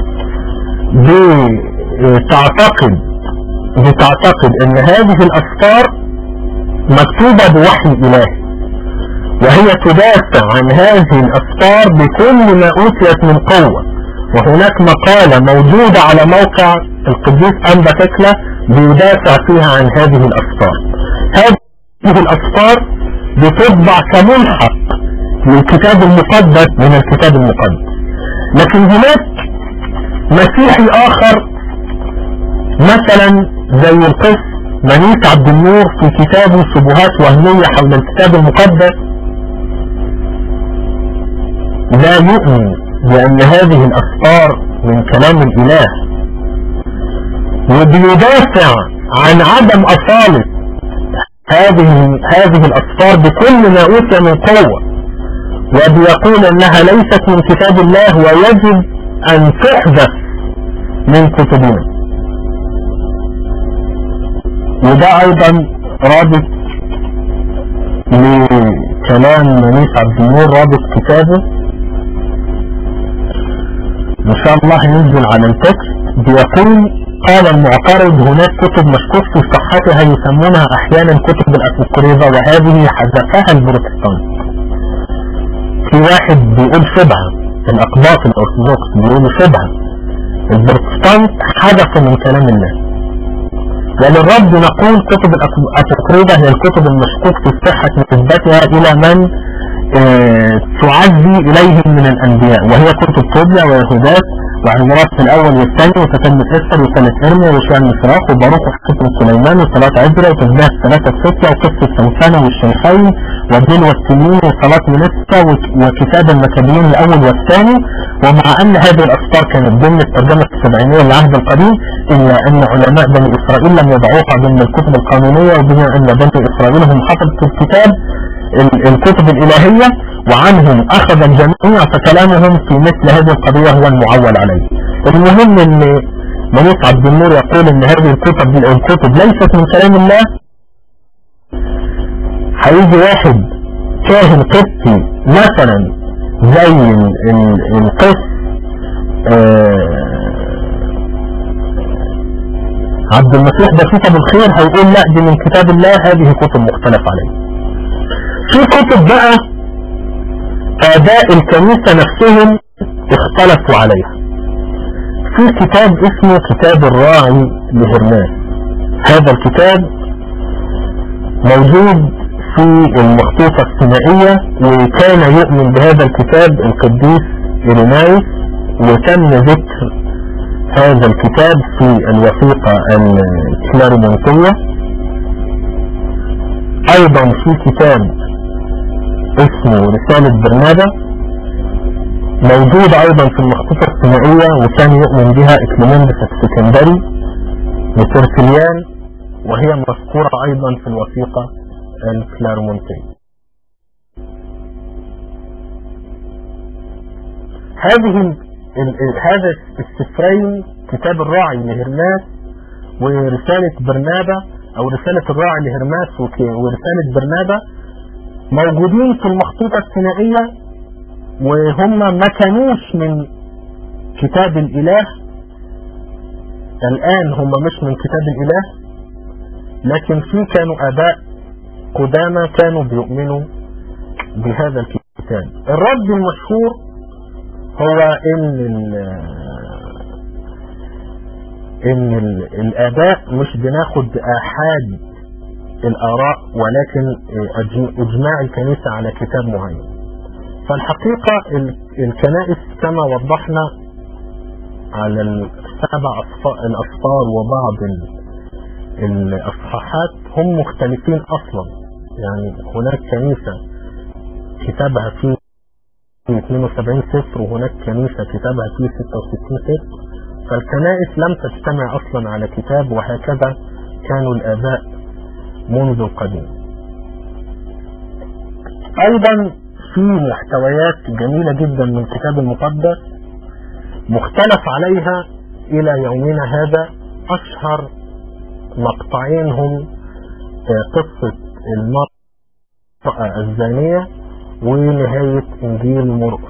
بتعتقد بتعتقد ان هذه الاسفار مكتوبة بوحي الهي وهي تدافع عن هذه الاسفار بكل ما اوتيت من قوة وهناك مقالة موجودة على موقع القديس أنبا تكلا بيدافع فيها عن هذه الاسفار هذه الاسفار بتطبع كملحق للكتاب المقدس من الكتاب المقدس لكن هناك مسيحي اخر مثلا زي القس منيس عبد النور في كتابه شبهات وهمية حول الكتاب المقدس لا يؤمن بأن هذه الأسفار من كلام الإله وبيدافع عن عدم أصالة هذه هذه الأسفار بكل ما أوتي من قوة وبيقول أنها ليست من كتاب الله ويجب أن تحدث من كتبنا وده أيضا رابط لكلام منيس عبد النور رابط كتابه إن شاء الله ينزل على التكست بيقول قال المعترض هناك كتب مشكوك في صحتها يسمونها أحيانا كتب الأبوكريفة وهذه حذفها البروتستانت في واحد بيقول شبهة الأقباط الأرثوذكس بيقولوا شبهة البروتستانت حدثوا من كلام الله وللرد نقول كتب الأبوكريفة هي الكتب المشكوك في صحة نسبتها إلى من اه تعزي إليهم من الأنبياء وهي كتب طوبيا ويهودات وعمرات الأول والثاني وتتم إستر وثالث إرميا وشوان الفراق وباروخ وحكم سليمان وصلاة عزرا وتنبيه الثلاثة الستة وقصة سوسنة والشيخين والدين والسنين وصلاة منسة وكتاب المكابين الأول والثاني ومع أن هذه الأسفار كانت ضمن الترجمة السبعينية للعهد القديم إلا أن علماء بني إسرائيل لم يضعوها ضمن الكتب القانونية وبما أن بني إسرائيل هم حفظة الكتاب الكتب الإلهية وعنهم أخذ الجميع فكلامهم في مثل هذه القضية هو المعول عليه المهم أن منيس عبد النور يقول أن هذه الكتب الكتب ليست من كلام الله هيجي واحد كاهن قبطي مثلا زي القس عبد المسيح ده كتب الخير هيقول لا دي من كتاب الله هذه كتب مختلف عليها في كتب بقى آباء الكنيسة نفسهم اختلفوا عليها في كتاب اسمه كتاب الراعي لهرمان هذا الكتاب موجود في المخطوطة الثنائية وكان يؤمن بهذا الكتاب القديس إيرينايوس وتم ذكر هذا الكتاب في الوثيقة الكلاريمونتية أيضا في كتاب اسمه رسالة برنابا موجود ايضا في المخطوطة الثنائية وكان يؤمن بها اكليمندس السكندري وترتليان وهي مذكورة ايضا في الوثيقة الكلارمونتية هذه ال- ال- هذا السفرين كتاب الراعي لهرماس ورسالة برنابا او رسالة الراعي لهرماس وك- ورسالة برنابا موجودين في المخطوطة الثنائية وهم ما كانوش من كتاب الاله الان هم مش من كتاب الاله لكن في كانوا اباء قدامى كانوا بيؤمنوا بهذا الكتاب الرد المشهور هو ان ال ان ال الاباء مش بناخد احاد الاراء ولكن أج- اجماع الكنيسة على كتاب معين فالحقيقة ال- الكنائس كما وضحنا على السبع أصفار الأصفار وبعض ال- الأصحاحات هم مختلفين أصلا يعني هناك كنيسة كتابها فيه 72 صفر وهناك كنيسة كتابها فيه 66 صفر فالكنائس لم تجتمع أصلا على كتاب وهكذا كانوا الآباء منذ القديم أيضا في محتويات جميلة جدا من الكتاب المقدس مختلف عليها إلى يومنا هذا أشهر مقطعين هم آه، قصة المرأة الزانية ونهاية إنجيل مرقس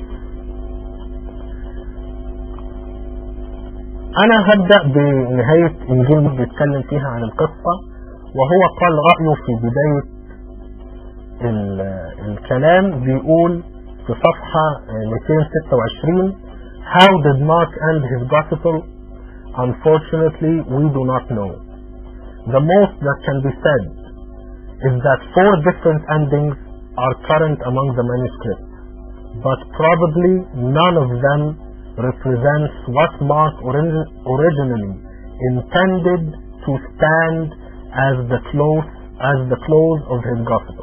أنا هبدأ بنهاية إنجيل مرقس بيتكلم فيها عن القصة وهو قال رأيه في بداية ال- الكلام بيقول في صفحة آه، 226 How did Mark end his gospel? Unfortunately, we do not know. The most that can be said is that four different endings are current among the manuscripts, but probably none of them represents what Mark orig- originally intended to stand as the close as the close of his gospel.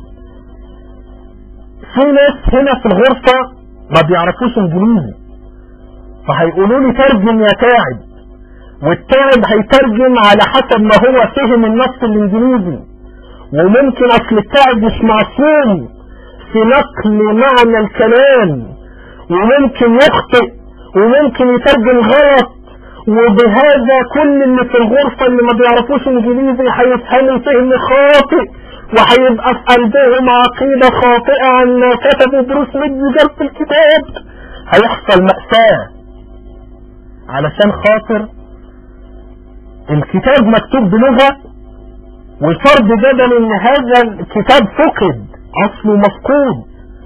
في ناس هنا في الغرفة ما بيعرفوش انجليزي فهيقولوا لي ترجم يا تاعب والتاعب هيترجم على حسب ما هو فهم النص الانجليزي وممكن اصل التاعب مش معصوم في نقل معنى الكلام وممكن يخطئ وممكن يترجم غلط وبهذا كل اللي في الغرفة اللي ما بيعرفوش انجليزي هيفهموا فهم خاطئ وهيبقى في قلبهم عقيدة خاطئة عن ما كتبه بروس ميدجر في الكتاب هيحصل مأساة علشان خاطر الكتاب مكتوب بلغة والفرض جدل ان هذا الكتاب فقد اصله مفقود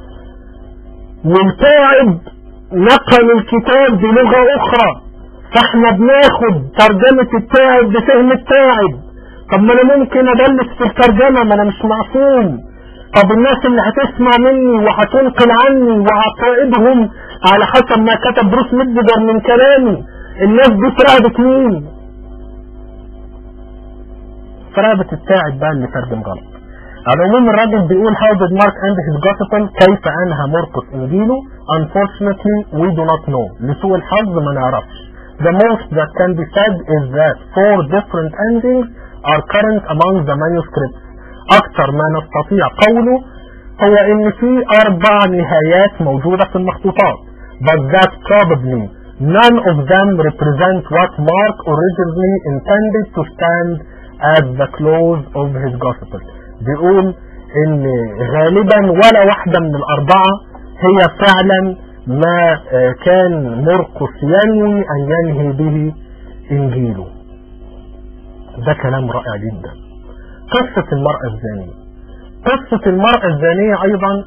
والتاعب نقل الكتاب بلغة اخرى فاحنا بناخد ترجمة التاعب بفهم التاعب طب ما انا ممكن ادلس في الترجمة ما انا مش معصوم طب الناس اللي هتسمع مني وهتنقل عني وعقائدهم على حسب ما كتب بروس ميدجر من كلامي الناس دي في رقبة مين في رقبة التاعب بقى اللي ترجم غلط على العموم الراجل بيقول how did Mark end his gospel كيف انهى مرقس انجيله unfortunately we do not know لسوء الحظ ما نعرفش the most that can be said is that four different endings are current among the manuscripts اكتر ما نستطيع قوله هو ان في اربع نهايات موجودة في المخطوطات but that probably none of them represent what Mark originally intended to stand at the close of his gospel بيقول ان غالبا ولا واحدة من الاربعة هي فعلا ما آه، كان مرقس ينوي ان ينهي به انجيله ده كلام رائع جدا قصة المرأة الزانية قصة المرأة الزانية ايضا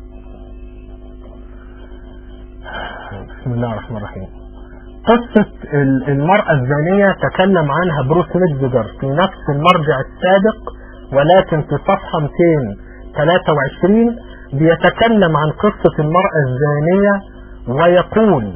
بسم الله الرحمن الرحيم قصة ال- المرأة الزانية تكلم عنها بروس ميدجر في نفس المرجع السابق ولكن في صفحة 223 بيتكلم عن قصة المرأة الزانية ويقول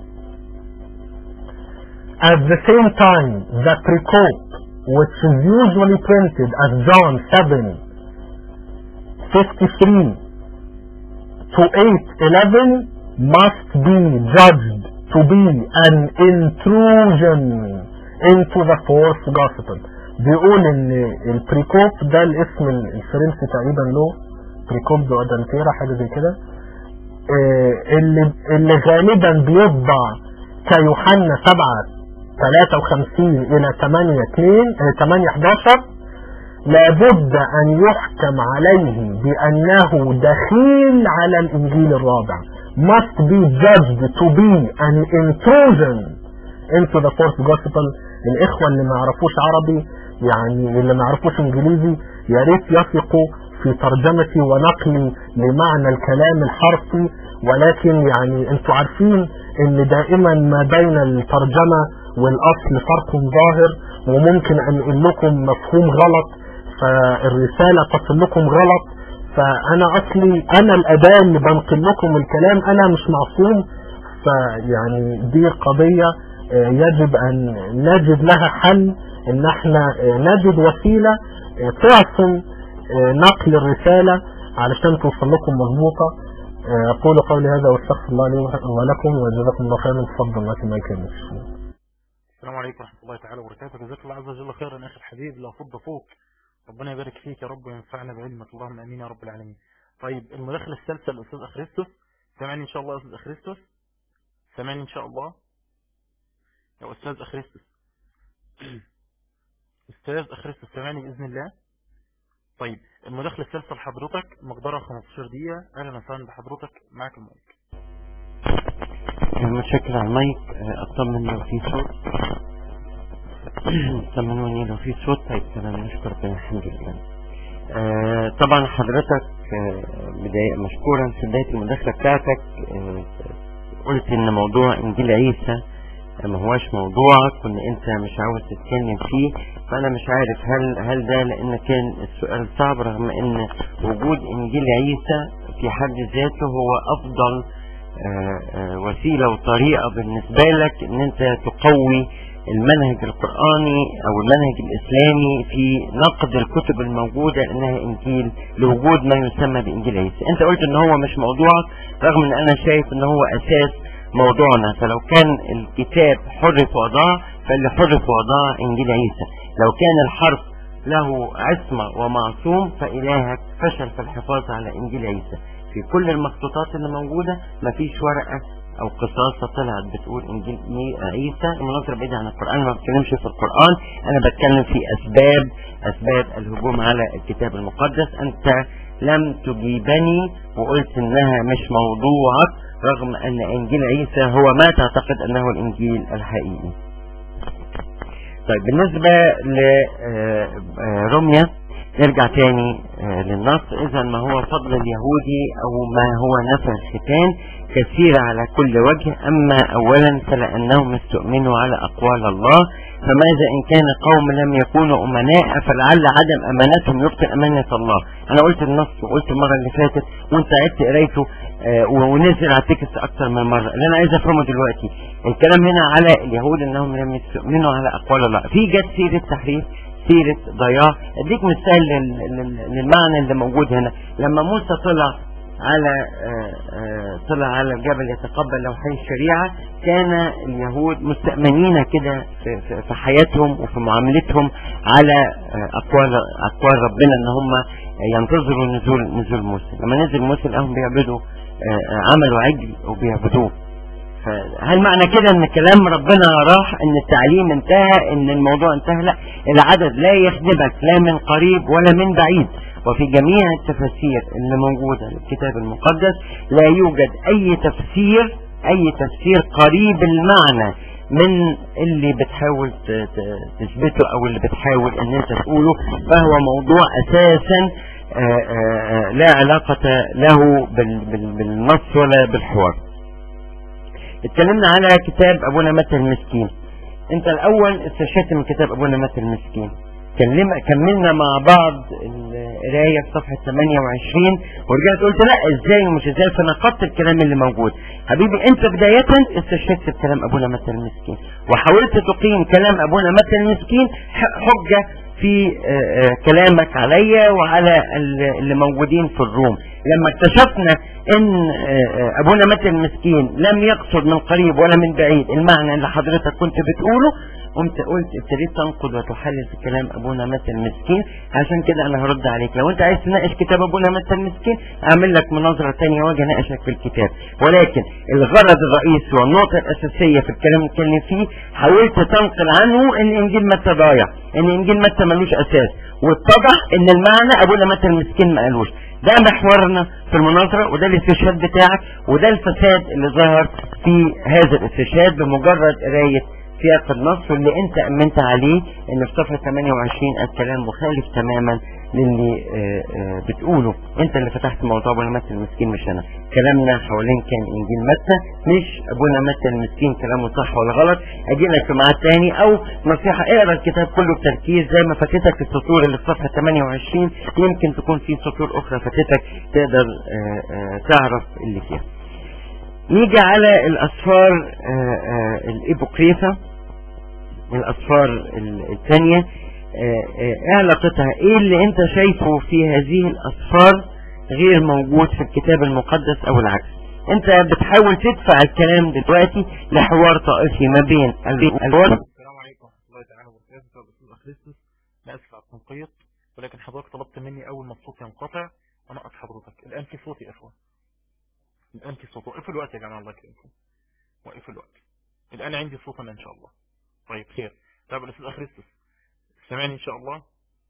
At the same time, the precope, which is usually printed as John 7, 53 to 8, 11, must be judged to be an intrusion into the fourth gospel بيقول ان البريكوب ده الاسم الفرنسي تقريبا له بريكوب دو ادانتيرا حاجه زي كده آه، اللي اللي غالبا بيطبع كيوحنا 7 53 الى 8 2 آه، 8 11 لابد ان يحكم عليه بانه دخيل على الانجيل الرابع must be judged to be an intrusion into the fourth gospel الاخوة اللي ما يعرفوش عربي يعني اللي ما يعرفوش انجليزي يا ريت يثقوا في ترجمتي ونقلي لمعنى الكلام الحرفي ولكن يعني انتوا عارفين ان دائما ما بين الترجمة والاصل فرق ظاهر وممكن انقل لكم مفهوم غلط فالرسالة تصل لكم غلط فانا اصلي انا الاداة اللي بنقل لكم الكلام انا مش معصوم فيعني دي قضية آه، يجب ان نجد لها حل ان احنا آه، نجد وسيلة آه، تعصم آه، نقل الرسالة علشان توصل لكم مظبوطة آه، اقول قولي هذا واستغفر الله لي ولكم وجزاكم الله خيرا تفضل لكن ما يكمل السلام عليكم ورحمة الله تعالى وبركاته جزاك الله عز وجل خيرا أخي الحبيب لا فض فوق ربنا يبارك فيك يا رب وينفعنا بعلمك اللهم امين يا رب العالمين طيب المداخله الثالثه الاستاذ اخريستوس سامعني ان شاء الله يا استاذ اخريستوس سامعني ان شاء الله يا استاذ اخريستوس استاذ اخريستوس سامعني باذن الله طيب المداخله الثالثه لحضرتك مقدارها 15 دقيقه اهلا وسهلا بحضرتك معاك المايك متشكر على المايك آه، اطمن لو في صوت طمنوني لو في صوت طيب تمام نشكر ربنا الحمد لله آه، طبعا حضرتك آه، بداية مشكورا في بداية المداخلة بتاعتك آه، قلت ان موضوع انجيل عيسى ما هواش موضوعك وان انت مش عاوز تتكلم فيه فانا مش عارف هل هل ده لان كان السؤال صعب رغم ان وجود انجيل عيسى في حد ذاته هو افضل آه، آه، وسيلة وطريقة بالنسبة لك ان انت تقوي المنهج القرآني او المنهج الاسلامي في نقد الكتب الموجودة انها انجيل لوجود ما يسمى بانجيل عيسى انت قلت ان هو مش موضوعك رغم ان انا شايف ان هو اساس موضوعنا فلو كان الكتاب حرف وضاع فاللي حرف وضاع انجيل عيسى لو كان الحرف له عصمة ومعصوم فإلهك فشل في الحفاظ على إنجيل عيسى في كل المخطوطات اللي موجودة مفيش ورقة أو قصاصة طلعت بتقول إنجيل عيسى المناظرة بعيدة عن القرآن ما بتكلمش في القرآن أنا بتكلم في أسباب أسباب الهجوم على الكتاب المقدس أنت لم تجيبني وقلت إنها مش موضوعك رغم أن إنجيل عيسى هو ما تعتقد أنه الإنجيل الحقيقي طيب بالنسبة لرمية نرجع تاني آه، للنص إذا ما هو فضل اليهودي أو ما هو نفع الختان كثير على كل وجه أما أولا فلأنهم استؤمنوا على أقوال الله فماذا إن كان قوم لم يكونوا أمناء فلعل عدم أمانتهم يبطل أمانة الله أنا قلت النص وقلت المرة اللي فاتت وأنت عدت قريته آه، ونزل على التكست أكثر من مرة اللي أنا عايز أفهمه دلوقتي الكلام هنا على اليهود أنهم لم يستؤمنوا على أقوال الله في جت سيرة تحريف سيرة ضياع اديك مثال لل- لل- للمعنى اللي موجود هنا لما موسى طلع على آه، آه، طلع على الجبل يتقبل لوحي الشريعة كان اليهود مستأمنين كده في, في, في حياتهم وفي معاملتهم على آه، أقوال أقوال ربنا إن هم ينتظروا نزول نزول موسى لما نزل موسى لقاهم بيعبدوا آه، آه، عملوا عجل وبيعبدوه فهل معنى كده ان كلام ربنا راح ان التعليم انتهى ان الموضوع انتهى لا العدد لا يخدمك لا من قريب ولا من بعيد وفي جميع التفاسير اللي موجودة للكتاب المقدس لا يوجد اي تفسير اي تفسير قريب المعنى من اللي بتحاول ت- ت- تثبته او اللي بتحاول ان انت تقوله فهو موضوع اساسا آه، آه، آه، لا علاقة له بال- بال- بالنص ولا بالحوار اتكلمنا على كتاب ابونا متى المسكين انت الاول استشهدت من كتاب ابونا متى المسكين كلم كملنا مع بعض القرايه في صفحه 28 ورجعت قلت لا ازاي ومش ازاي فنقضت الكلام اللي موجود حبيبي انت بدايه استشهدت بكلام ابونا متى المسكين وحاولت تقيم كلام ابونا متى المسكين ح- حجه في آه، آه، كلامك عليا وعلى ال- اللي موجودين في الروم لما اكتشفنا ان آه، آه، ابونا متى المسكين لم يقصد من قريب ولا من بعيد المعنى اللي حضرتك كنت بتقوله قمت قلت ابتديت تنقد وتحلل في كلام ابونا متى المسكين عشان كده انا هرد عليك لو انت عايز تناقش كتاب ابونا متى المسكين اعمل لك مناظره ثانيه واجي اناقشك في الكتاب ولكن الغرض الرئيسي والنقطه الاساسيه في الكلام اللي اتكلم فيه حاولت تنقل عنه ان انجيل متى ضايع ان انجيل متى ملوش اساس واتضح ان المعنى ابونا متى المسكين ما قالوش ده محورنا في المناظرة وده الاستشهاد بتاعك وده الفساد اللي ظهر في هذا الاستشهاد بمجرد قراية سياق النص واللي انت امنت عليه ان في صفحة 28 الكلام مخالف تماما للي آه، آه، بتقوله انت اللي فتحت موضوع ابونا متى المسكين مش انا كلامنا حوالين كان انجيل متى مش ابونا متى المسكين كلامه صح ولا غلط اجي لك في ميعاد تاني او نصيحة اقرا الكتاب كله بتركيز زي ما فاتتك السطور اللي في صفحة 28 يمكن تكون في سطور اخرى فاتتك تقدر آه، آه، تعرف اللي فيها نيجي على الاسفار آه، آه، الابوكريفة الاسفار ال- الثانية آه، آه، ايه علاقتها ايه اللي انت شايفه في هذه الاسفار غير موجود في الكتاب المقدس او العكس انت بتحاول تدفع الكلام دلوقتي لحوار طائفي ما بين ال- الوضع السلام عليكم ورحمة الله تعالى وبركاته أستاذ أستاذ أخريستوس أنا آسف على التنقيط ولكن حضرتك طلبت مني أول ما الصوت ينقطع أنقص حضرتك الآن في صوت يا إخوان الآن في صوت وقف الوقت يا جماعة الله يكرمكم وقف الوقت الآن عندي صوت أنا إن شاء الله طيب خير طيب الأستاذ أخريستوس سامعني إن شاء الله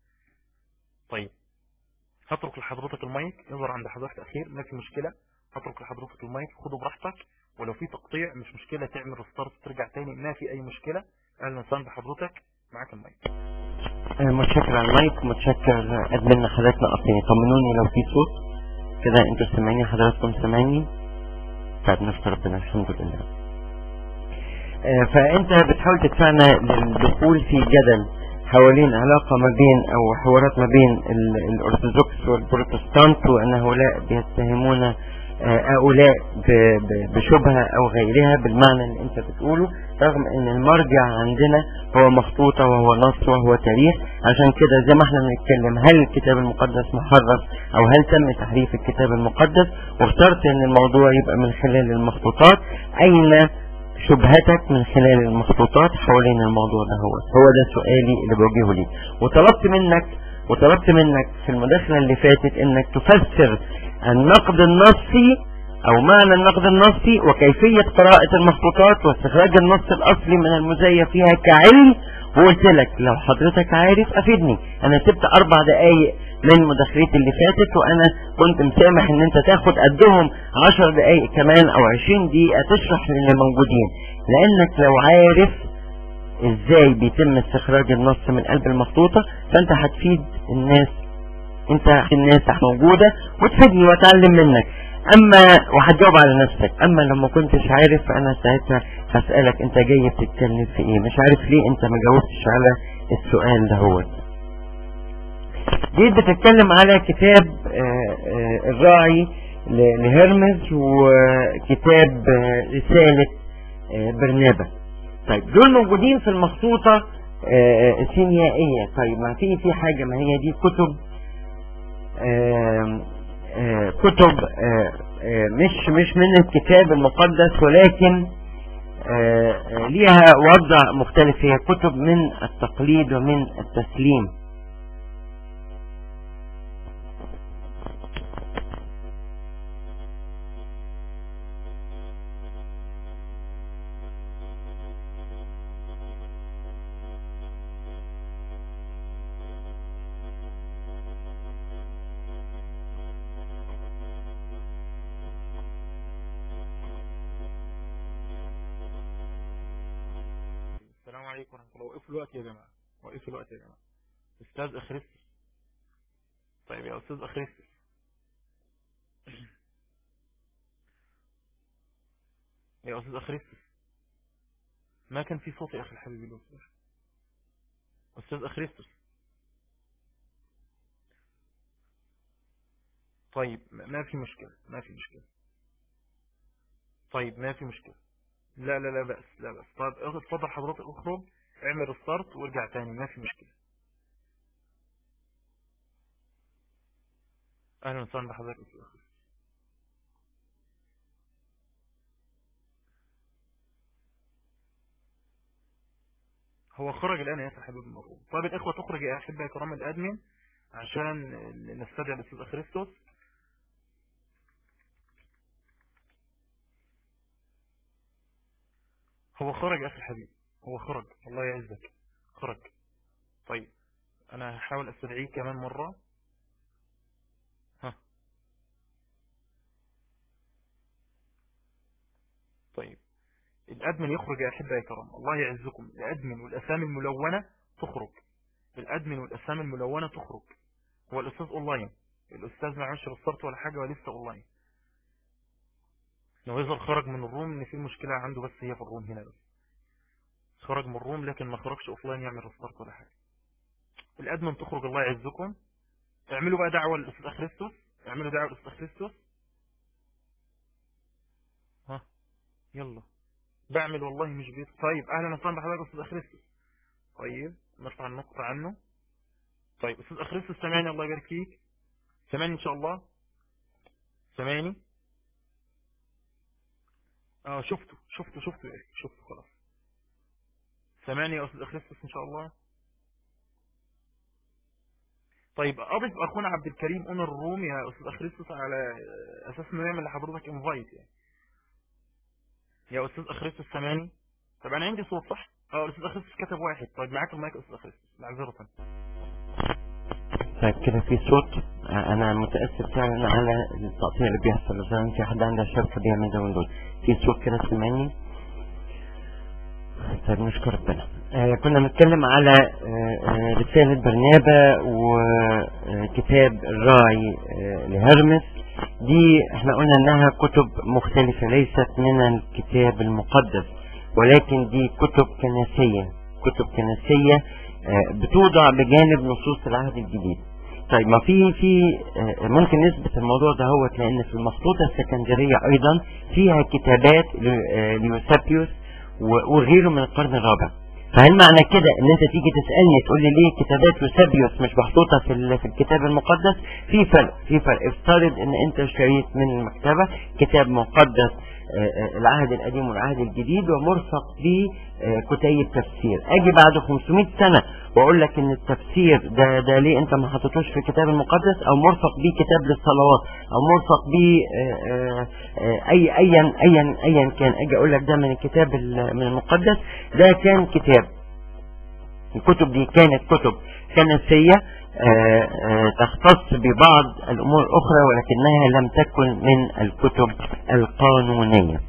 طيب هترك لحضرتك المايك يظهر عند حضرتك تأخير ما في مشكلة هترك لحضرتك المايك خده براحتك ولو في تقطيع مش مشكلة تعمل ريستارت ترجع تاني ما في أي مشكلة أهلا وسهلا بحضرتك معاك المايك آه، متشكر على المايك متشكر ادمن حضرتك نقطتني طمنوني لو في صوت كده انتوا سامعيني حضراتكم سامعيني طيب نشكر ربنا الحمد لله آه، فانت بتحاول تدفعنا للدخول في جدل حوالين علاقة ما بين او حوارات ما بين ال- الارثوذكس والبروتستانت وان هؤلاء بيتهمون آه، هؤلاء ب- ب- بشبهة او غيرها بالمعنى اللي انت بتقوله رغم ان المرجع عندنا هو مخطوطة وهو نص وهو تاريخ عشان كده زي ما احنا بنتكلم هل الكتاب المقدس محرف او هل تم تحريف الكتاب المقدس واخترت ان الموضوع يبقى من خلال المخطوطات اين شبهتك من خلال المخطوطات حوالين الموضوع ده هو هو ده سؤالي اللي بوجهه ليك وطلبت منك وطلبت منك في المداخلة اللي فاتت انك تفسر النقد النصي او معنى النقد النصي وكيفية قراءة المخطوطات واستخراج النص الاصلي من المزيف فيها كعلم وقلت لك لو حضرتك عارف افيدني انا سبت اربع دقايق من مداخلتي اللي فاتت وانا كنت مسامح ان انت تاخد قدهم عشر دقايق كمان او عشرين دقيقة تشرح للي موجودين لانك لو عارف ازاي بيتم استخراج النص من قلب المخطوطة فانت هتفيد الناس انت الناس موجودة وتفيدني واتعلم منك اما وهتجاوب على نفسك اما لو ما كنتش عارف فانا ساعتها هسألك انت جاي بتتكلم في ايه مش عارف ليه انت ما جاوبتش على السؤال ده هو جيت بتتكلم على كتاب آه، آه، الراعي ل- لهرمز وكتاب آه، رسالة آه، برنابا طيب دول موجودين في المخطوطة آه، السينيائية طيب ما في في حاجة ما هي دي كتب آم، آه، كتب آه، آه، مش مش من الكتاب المقدس ولكن آه، آه، ليها وضع مختلف هي كتب من التقليد ومن التسليم السلام عليكم ورحمة الله وقفوا الوقت يا جماعة وقفوا الوقت يا جماعة أستاذ أخريستوس طيب يا أستاذ أخريستوس يا أستاذ أخريستوس ما كان في صوت يا أخي الحبيب لو سمحت. أستاذ أخريستوس طيب ما ما في مشكلة ما في مشكلة طيب ما في مشكلة لا لا لا بأس لا بأس طيب اتفضل حضرتك اخرج اعمل ريستارت وارجع تاني ما في مشكلة اهلا وسهلا بحضرتك أستاذ أخي. هو خرج الان يا ياسر حبيب المرؤوم طيب الاخوه تخرج يا احبه يا كرام الادمن عشان نستدعي الاستاذ خريستوس هو خرج يا اخي الحبيب هو خرج الله يعزك خرج طيب انا هحاول استدعيه كمان مرة ها طيب الادمن يخرج يا احبة يا كرام الله يعزكم الادمن والاسامي الملونة تخرج الادمن والاسامي الملونة تخرج هو الاستاذ اونلاين الاستاذ ما عملش بالصرت ولا حاجة ولسه اونلاين لو يظهر خرج من الروم ان في مشكلة عنده بس هي في الروم هنا بس خرج من الروم لكن ما خرجش اوفلاين يعمل ريستارت ولا حاجة الادمن تخرج الله يعزكم اعملوا بقى دعوة للاستاذ خريستوس اعملوا دعوة للاستاذ خريستوس ها يلا بعمل والله مش بيت طيب اهلا وسهلا بحضرتك استاذ خريستوس طيب نرفع النقطة عنه طيب استاذ خريستوس سامعني الله يبارك فيك سامعني ان شاء الله سامعني اه شفته شفته شفته يا اخي شفته خلاص سامعني يا استاذ خريستوس ان شاء الله طيب اضف اخونا عبد الكريم اونر الروم يا استاذ خريستوس على اساس انه يعمل لحضرتك انفايت يعني يا استاذ خريستوس سامعني طب انا عندي صوت صح اه الاستاذ خريستوس كتب واحد طيب معاك المايك يا استاذ خريستوس معذره طيب كده في صوت انا متاسف فعلا على التقطيع اللي بيحصل مثلا في حد عنده شبكه بيعمل ده وده في صوت كده سامعني طيب نشكر ربنا آه كنا بنتكلم على آه آه رسالة برنابا وكتاب الراعي آه لهرمس دي احنا قلنا انها كتب مختلفة ليست من الكتاب المقدس ولكن دي كتب كنسية كتب كنسية آه بتوضع بجانب نصوص العهد الجديد طيب ما في في آه ممكن نثبت الموضوع ده هو لان في المخطوطة السكندرية ايضا فيها كتابات ليوسابيوس وغيره من القرن الرابع فهل معنى كده ان انت تيجي تسألني تقول لي ليه كتابات يوسابيوس مش محطوطة في, في الكتاب المقدس في فرق في فرق افترض ان انت اشتريت من المكتبة كتاب مقدس العهد القديم والعهد الجديد ومرفق به كتيب تفسير اجي بعد 500 سنة واقول لك ان التفسير ده ده ليه انت ما حطيتوش في الكتاب المقدس او مرفق به كتاب للصلوات او مرفق به اي ايا ايا ايا كان اجي اقول لك ده من الكتاب من المقدس ده كان كتاب الكتب دي كانت كتب كنسية تختص ببعض الامور الاخرى ولكنها لم تكن من الكتب القانونية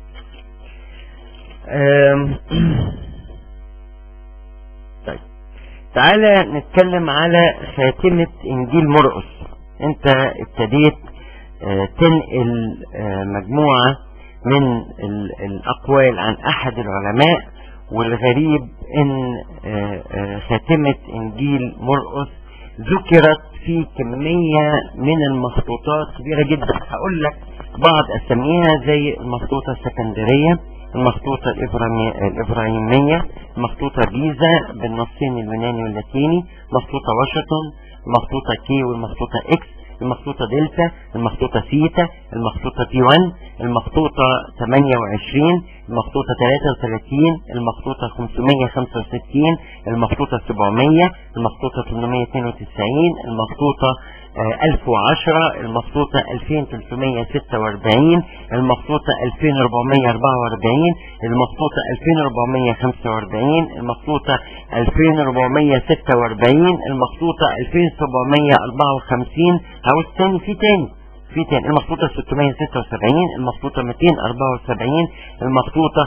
طيب تعالى نتكلم على خاتمة انجيل مرقس انت ابتديت تنقل مجموعة من الاقوال عن احد العلماء والغريب ان خاتمة انجيل مرقس ذكرت في كمية من المخطوطات كبيرة جدا هقول لك بعض اساميها زي المخطوطة السكندرية المخطوطة الإبراهيمية المخطوطة جيزة بالنصين اليوناني واللاتيني مخطوطة واشنطن المخطوطة كي والمخطوطة اكس المخطوطة دلتا المخطوطة سيتا المخطوطة تي 1 المخطوطة 28 المخطوطة 33 المخطوطة 565 المخطوطة 700 المخطوطة 892 المخطوطة 1010 المخطوطة 2346 المخطوطة 2444 المخطوطة 2445 المخطوطة 2446 المخطوطة 2754 عاوز تاني في تاني في تاني المخطوطة 676 المخطوطة 274 المخطوطة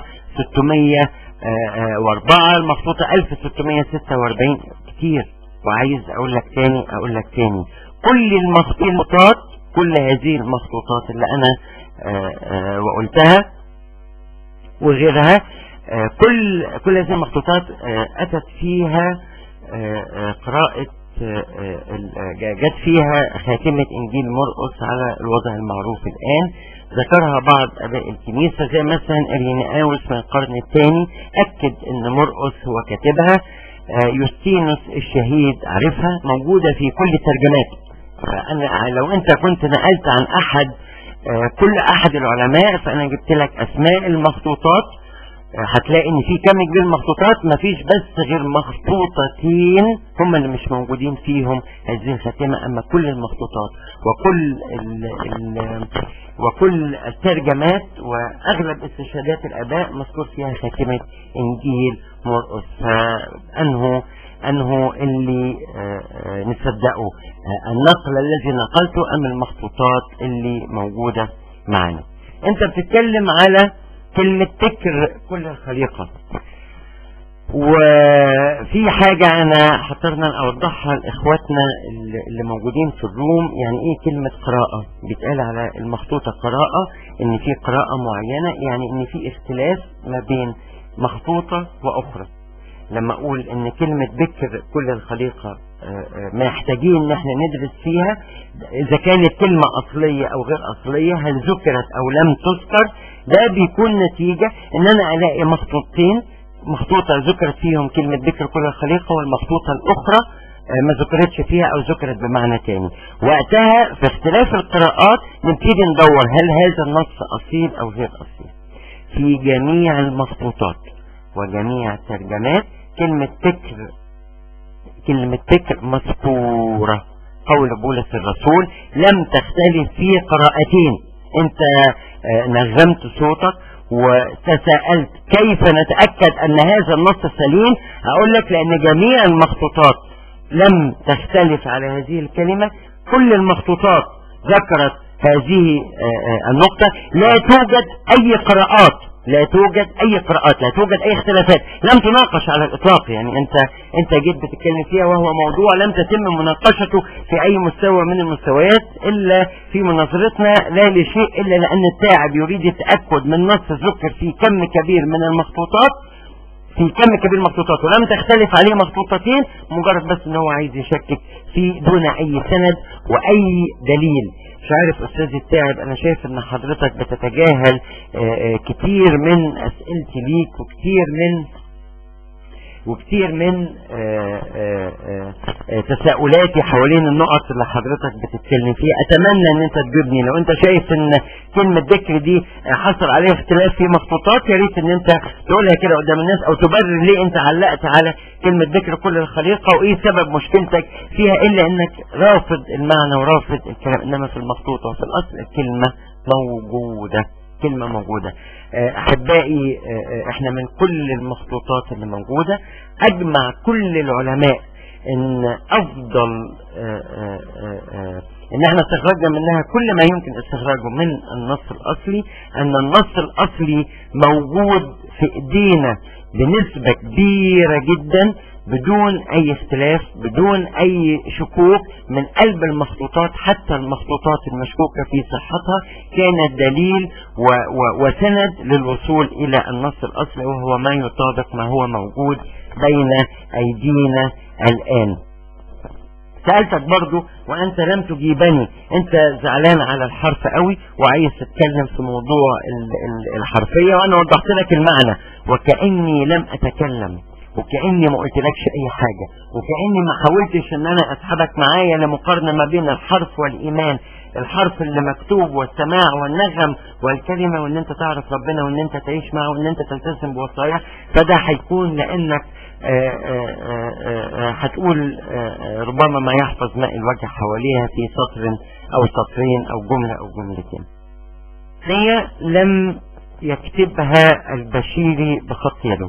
604 المخطوطة 1646 كتير وعايز اقول لك تاني اقول لك تاني كل المخطوطات كل هذه المخطوطات اللي انا آآ آآ وقلتها وغيرها كل كل هذه المخطوطات اتت فيها قراءة جت فيها خاتمة انجيل مرقس على الوضع المعروف الان ذكرها بعض اباء الكنيسة زي مثلا اريناوس من القرن الثاني اكد ان مرقس هو كاتبها يوستينوس الشهيد عارفها موجودة في كل الترجمات فانا لو انت كنت نقلت عن احد آه، كل احد العلماء فانا جبت لك اسماء المخطوطات آه، هتلاقي ان في كم كبير مخطوطات مفيش بس غير مخطوطتين هم اللي مش موجودين فيهم هذه الخاتمة اما كل المخطوطات وكل ال ال وكل الترجمات واغلب استشهادات الاباء مذكور فيها خاتمة انجيل مرقس فانه انه اللي آه، آه، نصدقه آه، النقل الذي نقلته ام المخطوطات اللي موجودة معنا انت بتتكلم على كلمة تكر كل الخليقة وفي حاجة انا حضرنا اوضحها لاخواتنا اللي اللي موجودين في الروم يعني ايه كلمة قراءة بيتقال على المخطوطة قراءة ان في قراءة معينة يعني ان في اختلاف ما بين مخطوطة واخرى لما اقول ان كلمة بكر كل الخليقة آه، آه، محتاجين ان احنا ندرس فيها اذا كانت كلمة اصلية او غير اصلية هل ذكرت او لم تذكر ده بيكون نتيجة ان انا الاقي مخطوطتين مخطوطة ذكرت فيهم كلمة بكر كل الخليقة والمخطوطة الاخرى آه، ما ذكرتش فيها او ذكرت بمعنى تاني وقتها في اختلاف القراءات نبتدي ندور هل هذا النص اصيل او غير اصيل في جميع المخطوطات وجميع الترجمات كلمة تكر كلمة تكر مذكورة قول بولس الرسول لم تختلف في قراءتين انت آه، نغمت صوتك وتساءلت كيف نتأكد ان هذا النص سليم اقول لك لان جميع المخطوطات لم تختلف على هذه الكلمة كل المخطوطات ذكرت هذه آه، آه، النقطة لا توجد اي قراءات لا توجد اي قراءات لا توجد اي اختلافات لم تناقش على الاطلاق يعني انت انت جيت بتتكلم فيها وهو موضوع لم تتم مناقشته في اي مستوى من المستويات الا في مناظرتنا لا لشيء الا لان التاعب يريد التاكد من نص ذكر في كم كبير من المخطوطات في كم كبير مخطوطات ولم تختلف عليه مخطوطتين مجرد بس ان هو عايز يشكك في دون اي سند واي دليل مش عارف استاذ التاعب انا شايف ان حضرتك بتتجاهل آه، آه، كتير من اسئلتي ليك وكتير من وكتير من آه، آه، آه، آه، تساؤلاتي حوالين النقط اللي حضرتك بتتكلم فيها اتمنى ان انت تجيبني لو انت شايف ان كلمة ذكر دي آه، حصل عليها اختلاف في مخطوطات يا ريت ان انت تقولها كده قدام الناس او تبرر ليه انت علقت على كلمة ذكر كل الخليقة وايه سبب مشكلتك فيها الا انك رافض المعنى ورافض الكلام انما في المخطوطة وفي الاصل الكلمة موجودة كلمة موجودة آه، احبائي آه، آه، احنا من كل المخطوطات اللي موجودة اجمع كل العلماء ان افضل آه، آه، آه، آه، ان احنا استخرجنا منها كل ما يمكن استخراجه من النص الاصلي ان النص الاصلي موجود في ايدينا بنسبة كبيرة جدا بدون اي اختلاف بدون اي شكوك من قلب المخطوطات حتى المخطوطات المشكوكة في صحتها كانت دليل و و وسند للوصول الى النص الاصلي وهو ما يطابق ما هو موجود بين ايدينا الان سألتك برضو وانت لم تجيبني انت زعلان على الحرف قوي وعايز تتكلم في موضوع ال- ال- الحرفية وانا وضحت لك المعنى وكأني لم اتكلم وكأني ما قلتلكش اي حاجة وكأني ما حاولتش ان انا اسحبك معايا لمقارنة ما بين الحرف والايمان الحرف اللي مكتوب والسماع والنغم والكلمة وان انت تعرف ربنا وان انت تعيش معه وان انت تلتزم بوصاياه فده هيكون لانك آه، آه، آه، آه، هتقول آه، آه، ربما ما يحفظ ماء الوجه حواليها في سطر او سطرين او جملة او جملتين هي لم يكتبها البشيري بخط يده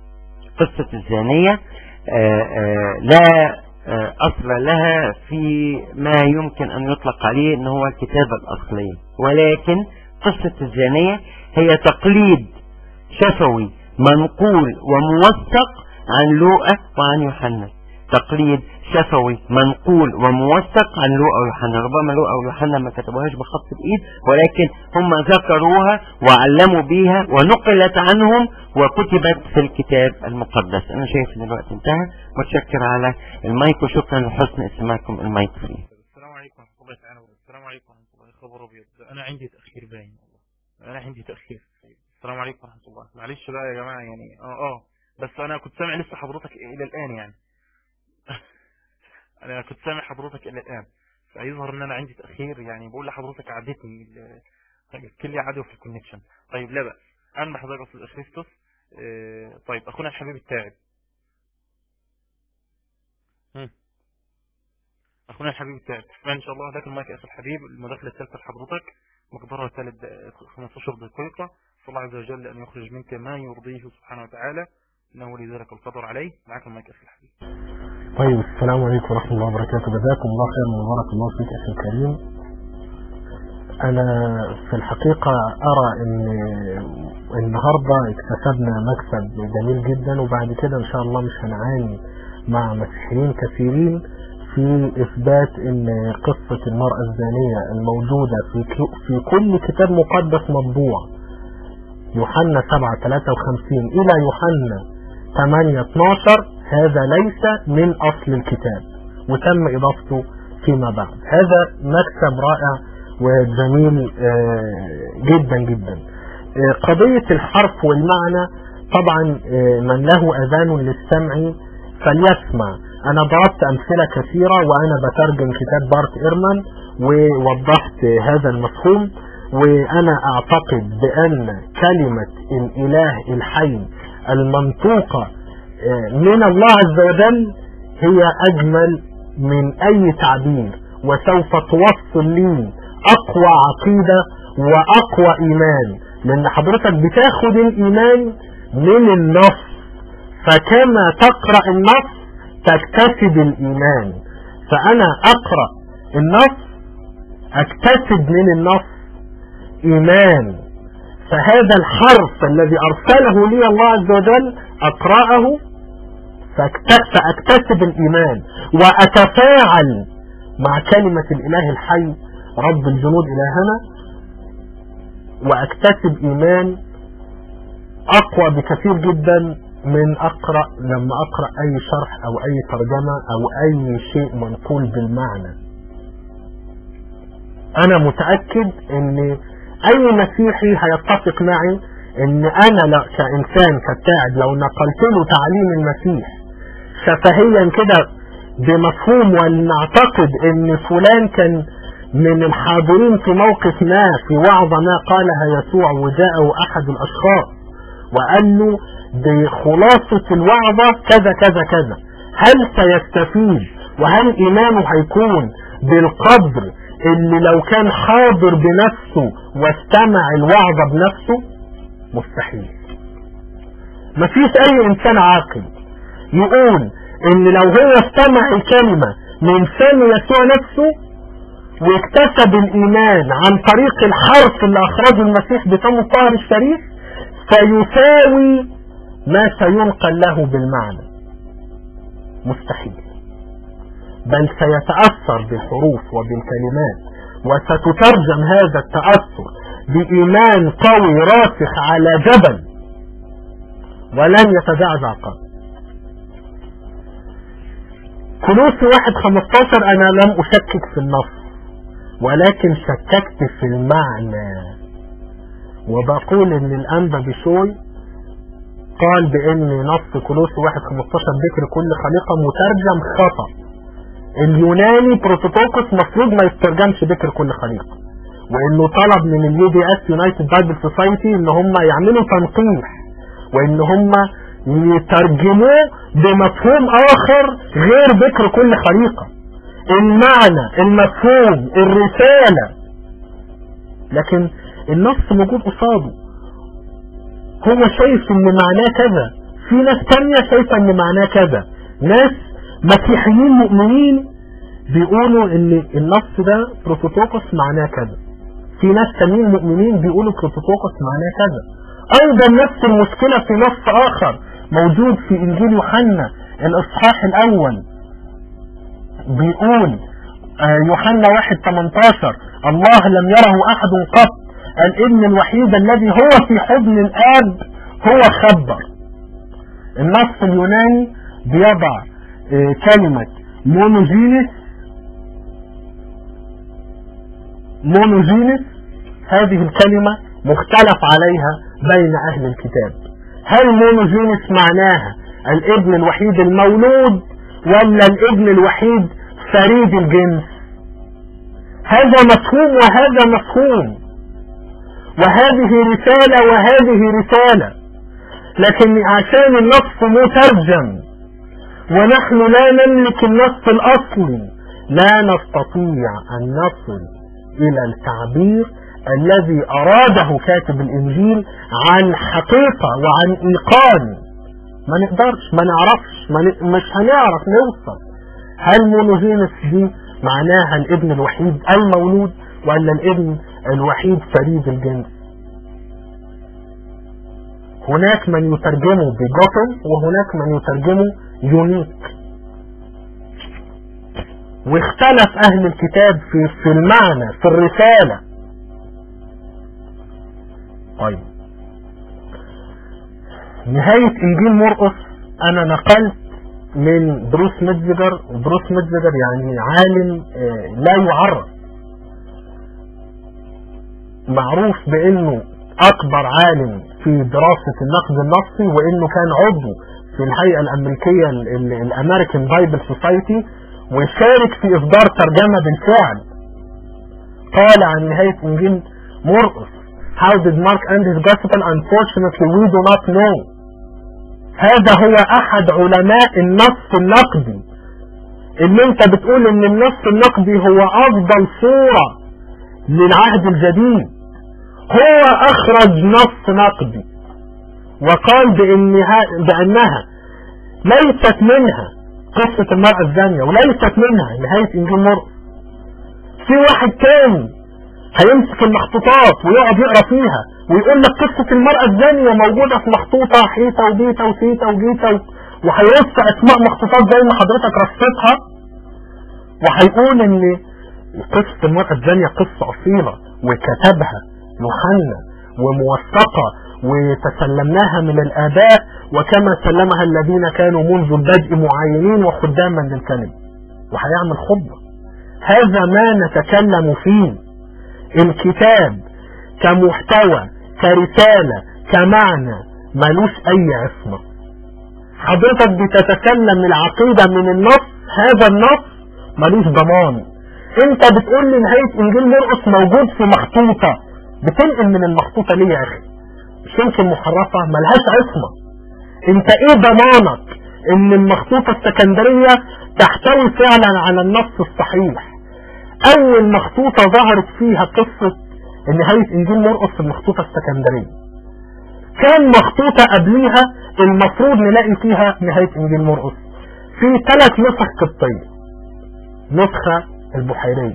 قصة الزانية آه، آه، لا آه، أصل لها في ما يمكن أن يطلق عليه أنه هو الكتابة الأصلية ولكن قصة الزانية هي تقليد شفوي منقول وموثق عن لوقا وعن يوحنا تقليد شفوي منقول وموثق عن لوقا ويوحنا ربما لوقا ويوحنا ما كتبوهاش بخط الايد ولكن هم ذكروها وعلموا بيها ونقلت عنهم وكتبت في الكتاب المقدس انا شايف ان الوقت انتهى متشكر على المايك وشكرا لحسن استماعكم المايك فيه السلام عليكم ورحمة الله تعالى وبركاته السلام عليكم ورحمة الله خبر أبيض أنا عندي تأخير باين والله أنا عندي تأخير السلام عليكم ورحمة الله معلش بقى يا جماعة يعني اه اه بس أنا كنت سامع لسه حضرتك إلى الآن يعني أنا كنت سامع حضرتك إلى الآن فيظهر ان انا عندي تاخير يعني بقول لحضرتك عدتني ال- كل لي عدوى في الكونكشن طيب لا بأس انا بحضرتك استاذ خريستوس آه، طيب اخونا الحبيب التاعب هم. اخونا الحبيب التاعب فان شاء الله لك المايك يا اخي الحبيب المداخله الثالثه لحضرتك مقدارها ثلاث دقائق 15 دقيقه صلى الله عز وجل ان يخرج منك ما يرضيه سبحانه وتعالى انه لذلك القدر عليه معك المايك يا اخي الحبيب طيب السلام عليكم ورحمة الله وبركاته جزاكم الله خير وبارك الله فيك أخي الكريم أنا في الحقيقة أرى أن النهاردة اكتسبنا مكسب جميل جدا وبعد كده إن شاء الله مش هنعاني مع مسيحيين كثيرين في إثبات أن قصة المرأة الزانية الموجودة في ك- في كل كتاب مقدس مطبوع يوحنا 7 53 إلى يوحنا 8 12 هذا ليس من أصل الكتاب وتم إضافته فيما بعد هذا مكسب رائع وجميل آه، جدا جدا آه، قضية الحرف والمعنى طبعا آه، من له أذان للسمع فليسمع أنا ضربت أمثلة كثيرة وأنا بترجم كتاب بارت إيرمان ووضحت هذا المفهوم وأنا أعتقد بأن كلمة الإله الحي المنطوقة من الله عز وجل هي أجمل من أي تعبير وسوف توصل لي أقوى عقيدة وأقوى إيمان لأن حضرتك بتاخد الإيمان من النص فكما تقرأ النص تكتسب الإيمان فأنا أقرأ النص أكتسب من النص إيمان فهذا الحرف الذي أرسله لي الله عز وجل أقرأه فأكت- فأكتسب الإيمان وأتفاعل مع كلمة الإله الحي رب الجنود إلهنا وأكتسب إيمان أقوى بكثير جدا من أقرأ لما أقرأ أي شرح أو أي ترجمة أو أي شيء منقول بالمعنى أنا متأكد أن أي مسيحي هيتفق معي أن أنا لا- كإنسان كالتاعب لو نقلت له تعليم المسيح شفهيا كده بمفهوم ولنعتقد ان فلان كان من الحاضرين في موقف ما في وعظة ما قالها يسوع وجاءه احد الاشخاص وقال له بخلاصة الوعظة كذا كذا كذا هل سيستفيد وهل ايمانه هيكون بالقدر اللي لو كان حاضر بنفسه واستمع الوعظة بنفسه مستحيل مفيش اي انسان عاقل يقول ان لو هو استمع الكلمة من فم يسوع نفسه واكتسب الايمان عن طريق الحرف اللي اخرجه المسيح بفم الطاهر الشريف فيساوي ما سينقل له بالمعنى مستحيل بل سيتأثر بالحروف وبالكلمات وستترجم هذا التأثر بإيمان قوي راسخ على جبل ولن يتزعزع قط كلوسي واحد خمستاشر انا لم اشكك في النص ولكن شككت في المعنى وبقول ان الانبا بشوي قال بان نص كلوسي واحد خمستاشر ذكر كل خليقة مترجم خطأ اليوناني بروتوتوكوس مفروض ما يترجمش ذكر كل خليقة وانه طلب من اليو دي اس يونايتد بايبل سوسايتي ان هم يعملوا تنقيح وان هم يترجموه بمفهوم اخر غير ذكر كل خليقة المعنى المفهوم الرسالة لكن النص موجود قصاده هو شايف ان معناه كذا في ناس تانية شايفة ان معناه كذا ناس مسيحيين مؤمنين بيقولوا ان النص ده بروتوتوكوس معناه كذا في ناس تانيين مؤمنين بيقولوا بروتوتوكوس معناه كذا ايضا نفس المشكلة في نص اخر موجود في انجيل يوحنا الاصحاح الاول بيقول آه، يوحنا واحد 18 الله لم يره احد قط الابن الوحيد الذي هو في حضن الاب هو خبر النص اليوناني بيضع آه، كلمة مونوجينس مونوجينس هذه الكلمة مختلف عليها بين أهل الكتاب هل مونوجينس معناها الابن الوحيد المولود ولا الابن الوحيد فريد الجنس هذا مفهوم وهذا مفهوم وهذه رسالة وهذه رسالة لكن عشان النص مترجم ونحن لا نملك النص الأصلي لا نستطيع أن نصل إلى التعبير الذي أراده كاتب الإنجيل عن حقيقة وعن إيقان ما نقدرش ما نعرفش ما ن... مش هنعرف نوصل هل مونوجينس دي معناها الابن الوحيد المولود ولا الابن الوحيد فريد الجنس هناك من يترجمه بجوتن وهناك من يترجمه يونيك واختلف اهل الكتاب في, في المعنى في الرسالة طيب نهاية انجيل مرقس انا نقلت من بروس ميدزجر وبروس ميدزجر يعني عالم لا يعرف معروف بانه اكبر عالم في دراسة النقد النصي وانه كان عضو في الهيئة الامريكية الامريكان بايبل سوسايتي وشارك في اصدار ترجمة بالفعل قال عن نهاية انجيل مرقس How did Mark end his gospel? Unfortunately we do not know. هذا هو احد علماء النص النقدي اللي انت بتقول ان النص النقدي هو افضل صورة للعهد الجديد هو اخرج نص نقدي وقال بانها, بانها ليست منها قصة المرأة الزانية وليست منها نهاية انجيل مرقس في واحد تاني هيمسك المخطوطات ويقعد يقرا فيها ويقول لك قصة المرأة الزانية موجودة في مخطوطة حيطة وبيتا وسيتا وجيتا وهيرص اسماء مخطوطات زي ما حضرتك رصيتها وهيقول ان قصة المرأة الزانية قصة اصيلة وكتبها يوحنا وموثقة وتسلمناها من الآباء وكما سلمها الذين كانوا منذ البدء معينين وخداما للكلمة وهيعمل خطبة هذا ما نتكلم فيه الكتاب كمحتوى كرسالة كمعنى ملوش اي عصمة حضرتك بتتكلم العقيدة من النص هذا النص ملوش ضمان انت بتقول لي نهاية انجيل مرقس موجود في مخطوطة بتنقل من المخطوطة ليه يا اخي مش يمكن محرفة ملهاش عصمة انت ايه ضمانك ان المخطوطة السكندرية تحتوي فعلا على النص الصحيح اول مخطوطة ظهرت فيها قصة نهاية انجيل مرقس في المخطوطة السكندرية كان مخطوطة قبليها المفروض نلاقي فيها نهاية انجيل مرقس في ثلاث نسخ قبطية نسخة البحيرية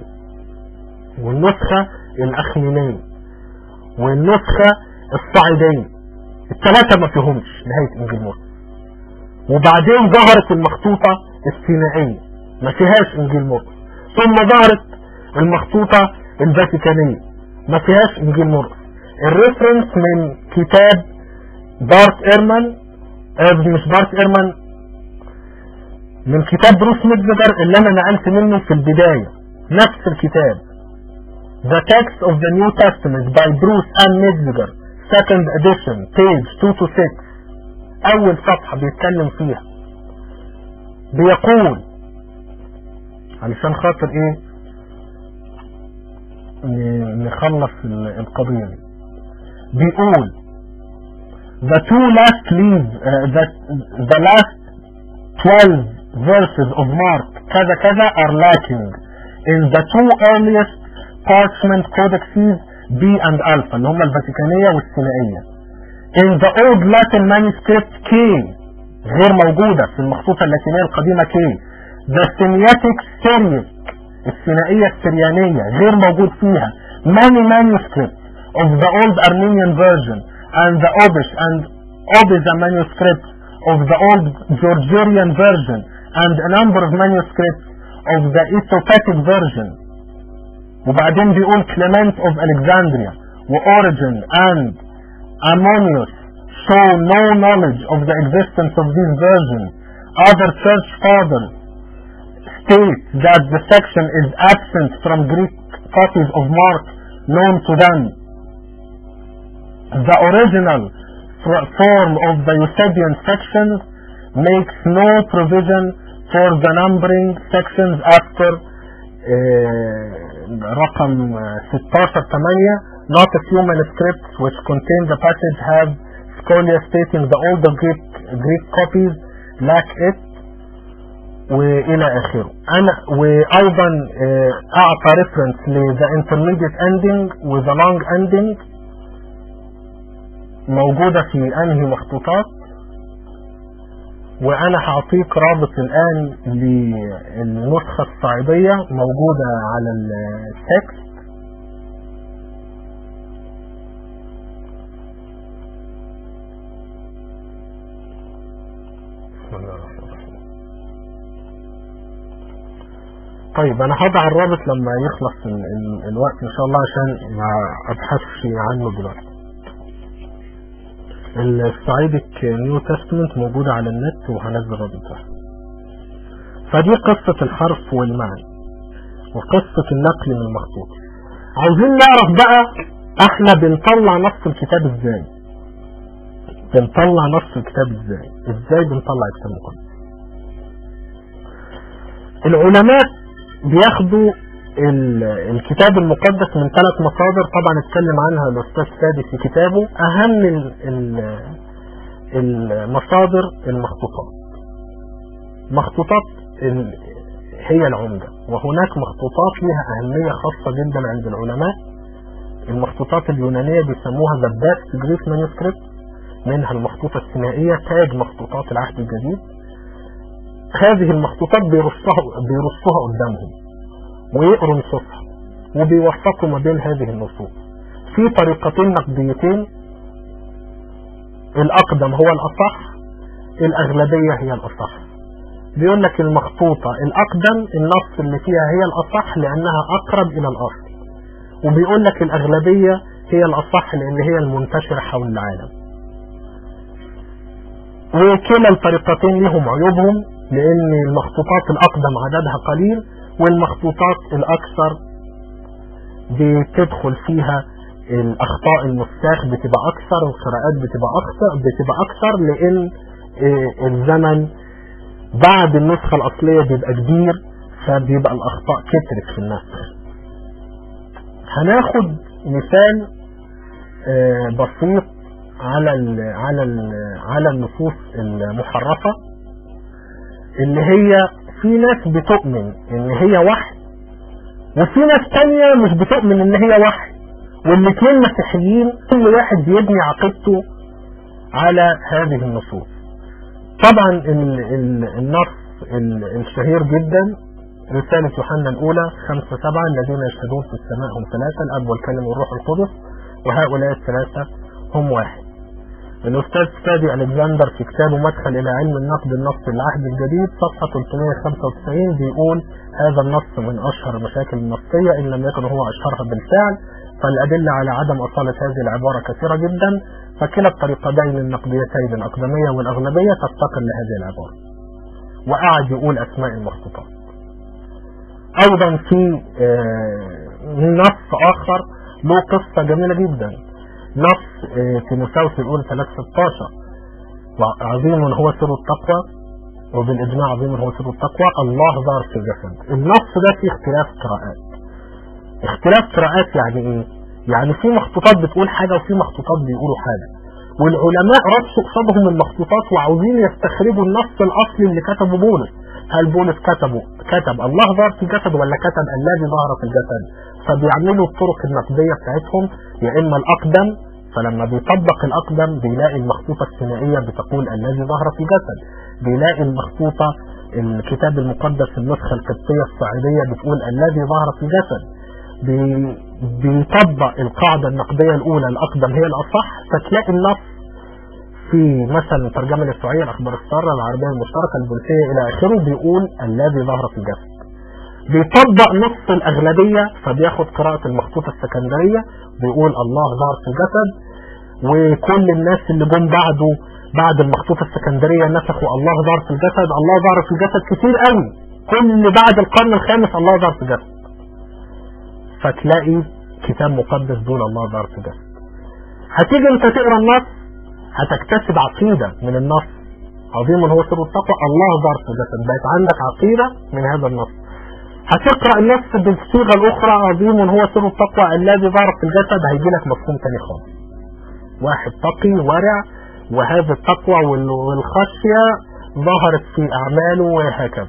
والنسخة الاخمينية والنسخة الصعيدية الثلاثة ما فيهمش نهاية انجيل مرقس وبعدين ظهرت المخطوطة السينائية ما فيهاش انجيل مرقس ثم ظهرت المخطوطة الفاتيكانية ما فيهاش انجيل مرقس الريفرنس من كتاب بارت ايرمان مش بارت ايرمان من كتاب بروس ميدزجر اللي انا نقلت منه في البداية نفس الكتاب The Text of the New Testament by Bruce M. Midziger second edition page 2 to 6 اول صفحة بيتكلم فيها بيقول علشان خاطر ايه نخلص القضية دي بيقول the two last leaves uh, the, the last 12 verses of Mark كذا كذا are lacking in the two earliest parchment codexes B and Alpha اللي هم الفاتيكانية والسينائية in the old Latin manuscript K غير موجودة في المخطوطة اللاتينية القديمة K the Semiotic Syriac السينائية السريانية غير موجود فيها many manuscripts of the old Armenian version and the Obish and Obiza manuscripts of the old Georgian version and a number of manuscripts of the Ethiopic version وبعدين بيقول Clement of Alexandria وOrigen and Ammonius show no knowledge of the existence of these versions other church fathers state that the section is absent from Greek copies of Mark known to them. The original form of the Eusebian sections makes no provision for the numbering sections after آه، رقم آه، 16 8 not a few manuscripts which contain the passage have scholia stating the older Greek Greek copies lack it والى اخره انا وايضا آه، اعطى reference ل the intermediate ending و the long ending موجودة في انهي مخطوطات وانا هعطيك رابط الان للنسخة الصعيدية موجودة على التكست بسم الله الرحمن الرحيم طيب انا هضع الرابط لما يخلص ال ال الوقت ان شاء الله عشان ما ابحثش عنه دلوقتي الصعيدك نيو تestament موجودة على النت وهنزل الرابط ده فدي قصة الحرف والمعنى وقصة النقل من المخطوط عايزين نعرف بقى احنا بنطلع نص الكتاب ازاي بنطلع نص الكتاب ازاي ازاي بنطلع الكتاب المقدس العلماء بياخدوا ال- الكتاب المقدس من ثلاث مصادر طبعا اتكلم عنها الاستاذ فادي في كتابه اهم ال- ال- المصادر المخطوطات مخطوطات ال- هي العمدة وهناك مخطوطات لها أهمية خاصة جدا عند العلماء المخطوطات اليونانية بيسموها the best Greek manuscript منها المخطوطة السينائية تاج مخطوطات العهد الجديد هذه المخطوطات بيرصها بيرصوها قدامهم ويقروا نصوصها وبيوفقوا ما بين هذه النصوص في طريقتين نقديتين الأقدم هو الأصح الأغلبية هي الأصح بيقول لك المخطوطة الأقدم النص اللي فيها هي الأصح لأنها أقرب إلى الأصل وبيقول لك الأغلبية هي الأصح لأن هي المنتشرة حول العالم وكلا الطريقتين لهم عيوبهم لأن المخطوطات الأقدم عددها قليل والمخطوطات الأكثر بتدخل فيها الأخطاء المستاخ بتبقى أكثر والقراءات بتبقى أكثر بتبقى أكثر لأن آه، الزمن بعد النسخة الأصلية بيبقى كبير فبيبقى الأخطاء كترت في النسخ هناخد مثال آه، بسيط على ال على ال على النصوص المحرفة اللي هي في ناس بتؤمن ان هي وحي وفي ناس تانية مش بتؤمن ان هي وحي والاثنين مسيحيين كل واحد بيبني عقيدته على هذه النصوص طبعا ال ال النص ال الشهير جدا رسالة يوحنا الأولى خمسة سبعة الذين يشهدون في السماء هم ثلاثة الأب والكلم والروح القدس وهؤلاء الثلاثة هم واحد الأستاذ فادي ألكسندر في كتابه مدخل إلى علم النقد النصي للعهد الجديد صفحة 395 بيقول هذا النص من أشهر المشاكل النصية إن لم يكن هو أشهرها بالفعل فالأدلة على عدم أصالة هذه العبارة كثيرة جدا فكلا الطريقتين النقديتين الأقدمية والأغلبية تفتقر لهذه العبارة وقعد يقول أسماء المخطوطات أيضا في آه، نص آخر له قصة جميلة جدا نص آه، تيموثاوس الأولى 3 16 عظيم هو سر التقوى وبالإجماع عظيم هو سر التقوى الله ظهر في الجسد النص ده فيه اختلاف قراءات اختلاف قراءات يعني ايه يعني في مخطوطات بتقول حاجة وفي مخطوطات بيقولوا حاجة والعلماء رصوا قصادهم المخطوطات وعاوزين يستخرجوا النص الأصلي اللي كتبه بولس هل بولس كتبه كتب الله ظهر في الجسد ولا كتب الذي ظهر في الجسد فبيعملوا الطرق النقدية بتاعتهم يا إما الأقدم فلما بيطبق الأقدم بيلاقي المخطوطة الثنائية بتقول الذي ظهر في الجسد بيلاقي المخطوطة الكتاب المقدس النسخة القبطية الصعيدية بتقول الذي ظهر في الجسد بي- بيطبق القاعدة النقدية الأولى الأقدم هي الأصح فتلاقي النص في مثلا الترجمة الإسرائيلية الأخبار السارة العربية المشتركة البوليسية إلى آخره بيقول الذي ظهر في الجسد بيطبق نص الأغلبية فبياخد قراءة المخطوطة السكندرية بيقول الله ظهر في الجسد وكل الناس اللي جم بعده بعد المخطوطة السكندرية نسخوا الله ظهر في الجسد الله ظهر في الجسد كتير قوي كل بعد القرن الخامس الله ظهر في الجسد فتلاقي كتاب مقدس دون الله ظهر في الجسد هتيجي انت تقرا النص هتكتسب عقيدة من النص عظيم هو سر التقوى الله ظهر في الجسد بقت عندك عقيدة من هذا النص هتقرأ النص بالصيغة الأخرى عظيم هو سر التقوى الذي ظهر في الجسد هيجي لك مفهوم تاني خالص واحد تقي ورع وهذا التقوى وال- والخشية ظهرت في أعماله وهكذا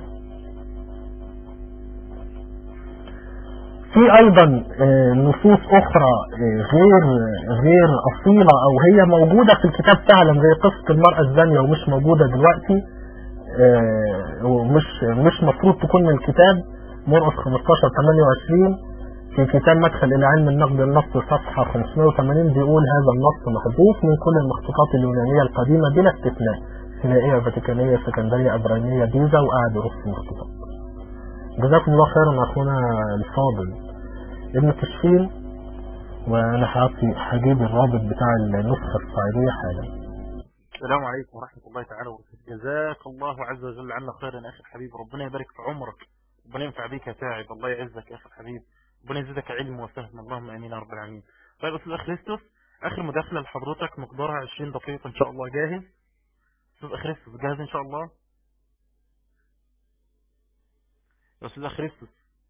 في أيضا آه، نصوص أخرى آه، غير غير أصيلة أو هي موجودة في الكتاب فعلا زي قصة المرأة الزانية ومش موجودة دلوقتي آه، ومش مش مفروض تكون من الكتاب مرقس 15 28 في كتاب مدخل إلى علم النقد النص صفحة 580 بيقول هذا النص محذوف من كل المخطوطات اليونانية القديمة بلا استثناء ثنائية فاتيكانية سكندرية أبرانية بيزا وقعد يرص المخطوطات جزاكم الله خيرا أخونا الفاضل ابن تشفين وأنا هعطي هجيب الرابط بتاع النسخة الصعيدية حالا السلام عليكم ورحمة الله تعالى وبركاته جزاك الله عز وجل عنا خيرا يا أخي الحبيب ربنا يبارك في عمرك ربنا ينفع بيك يا تاعب الله يعزك يا أخي الحبيب ربنا يزيدك علم وفهم اللهم امين يا رب العالمين طيب استاذ اخريستوس اخر مداخله لحضرتك مقدارها 20 دقيقه ان شاء الله جاهز استاذ اخريستوس جاهز ان شاء الله يا استاذ اخريستوس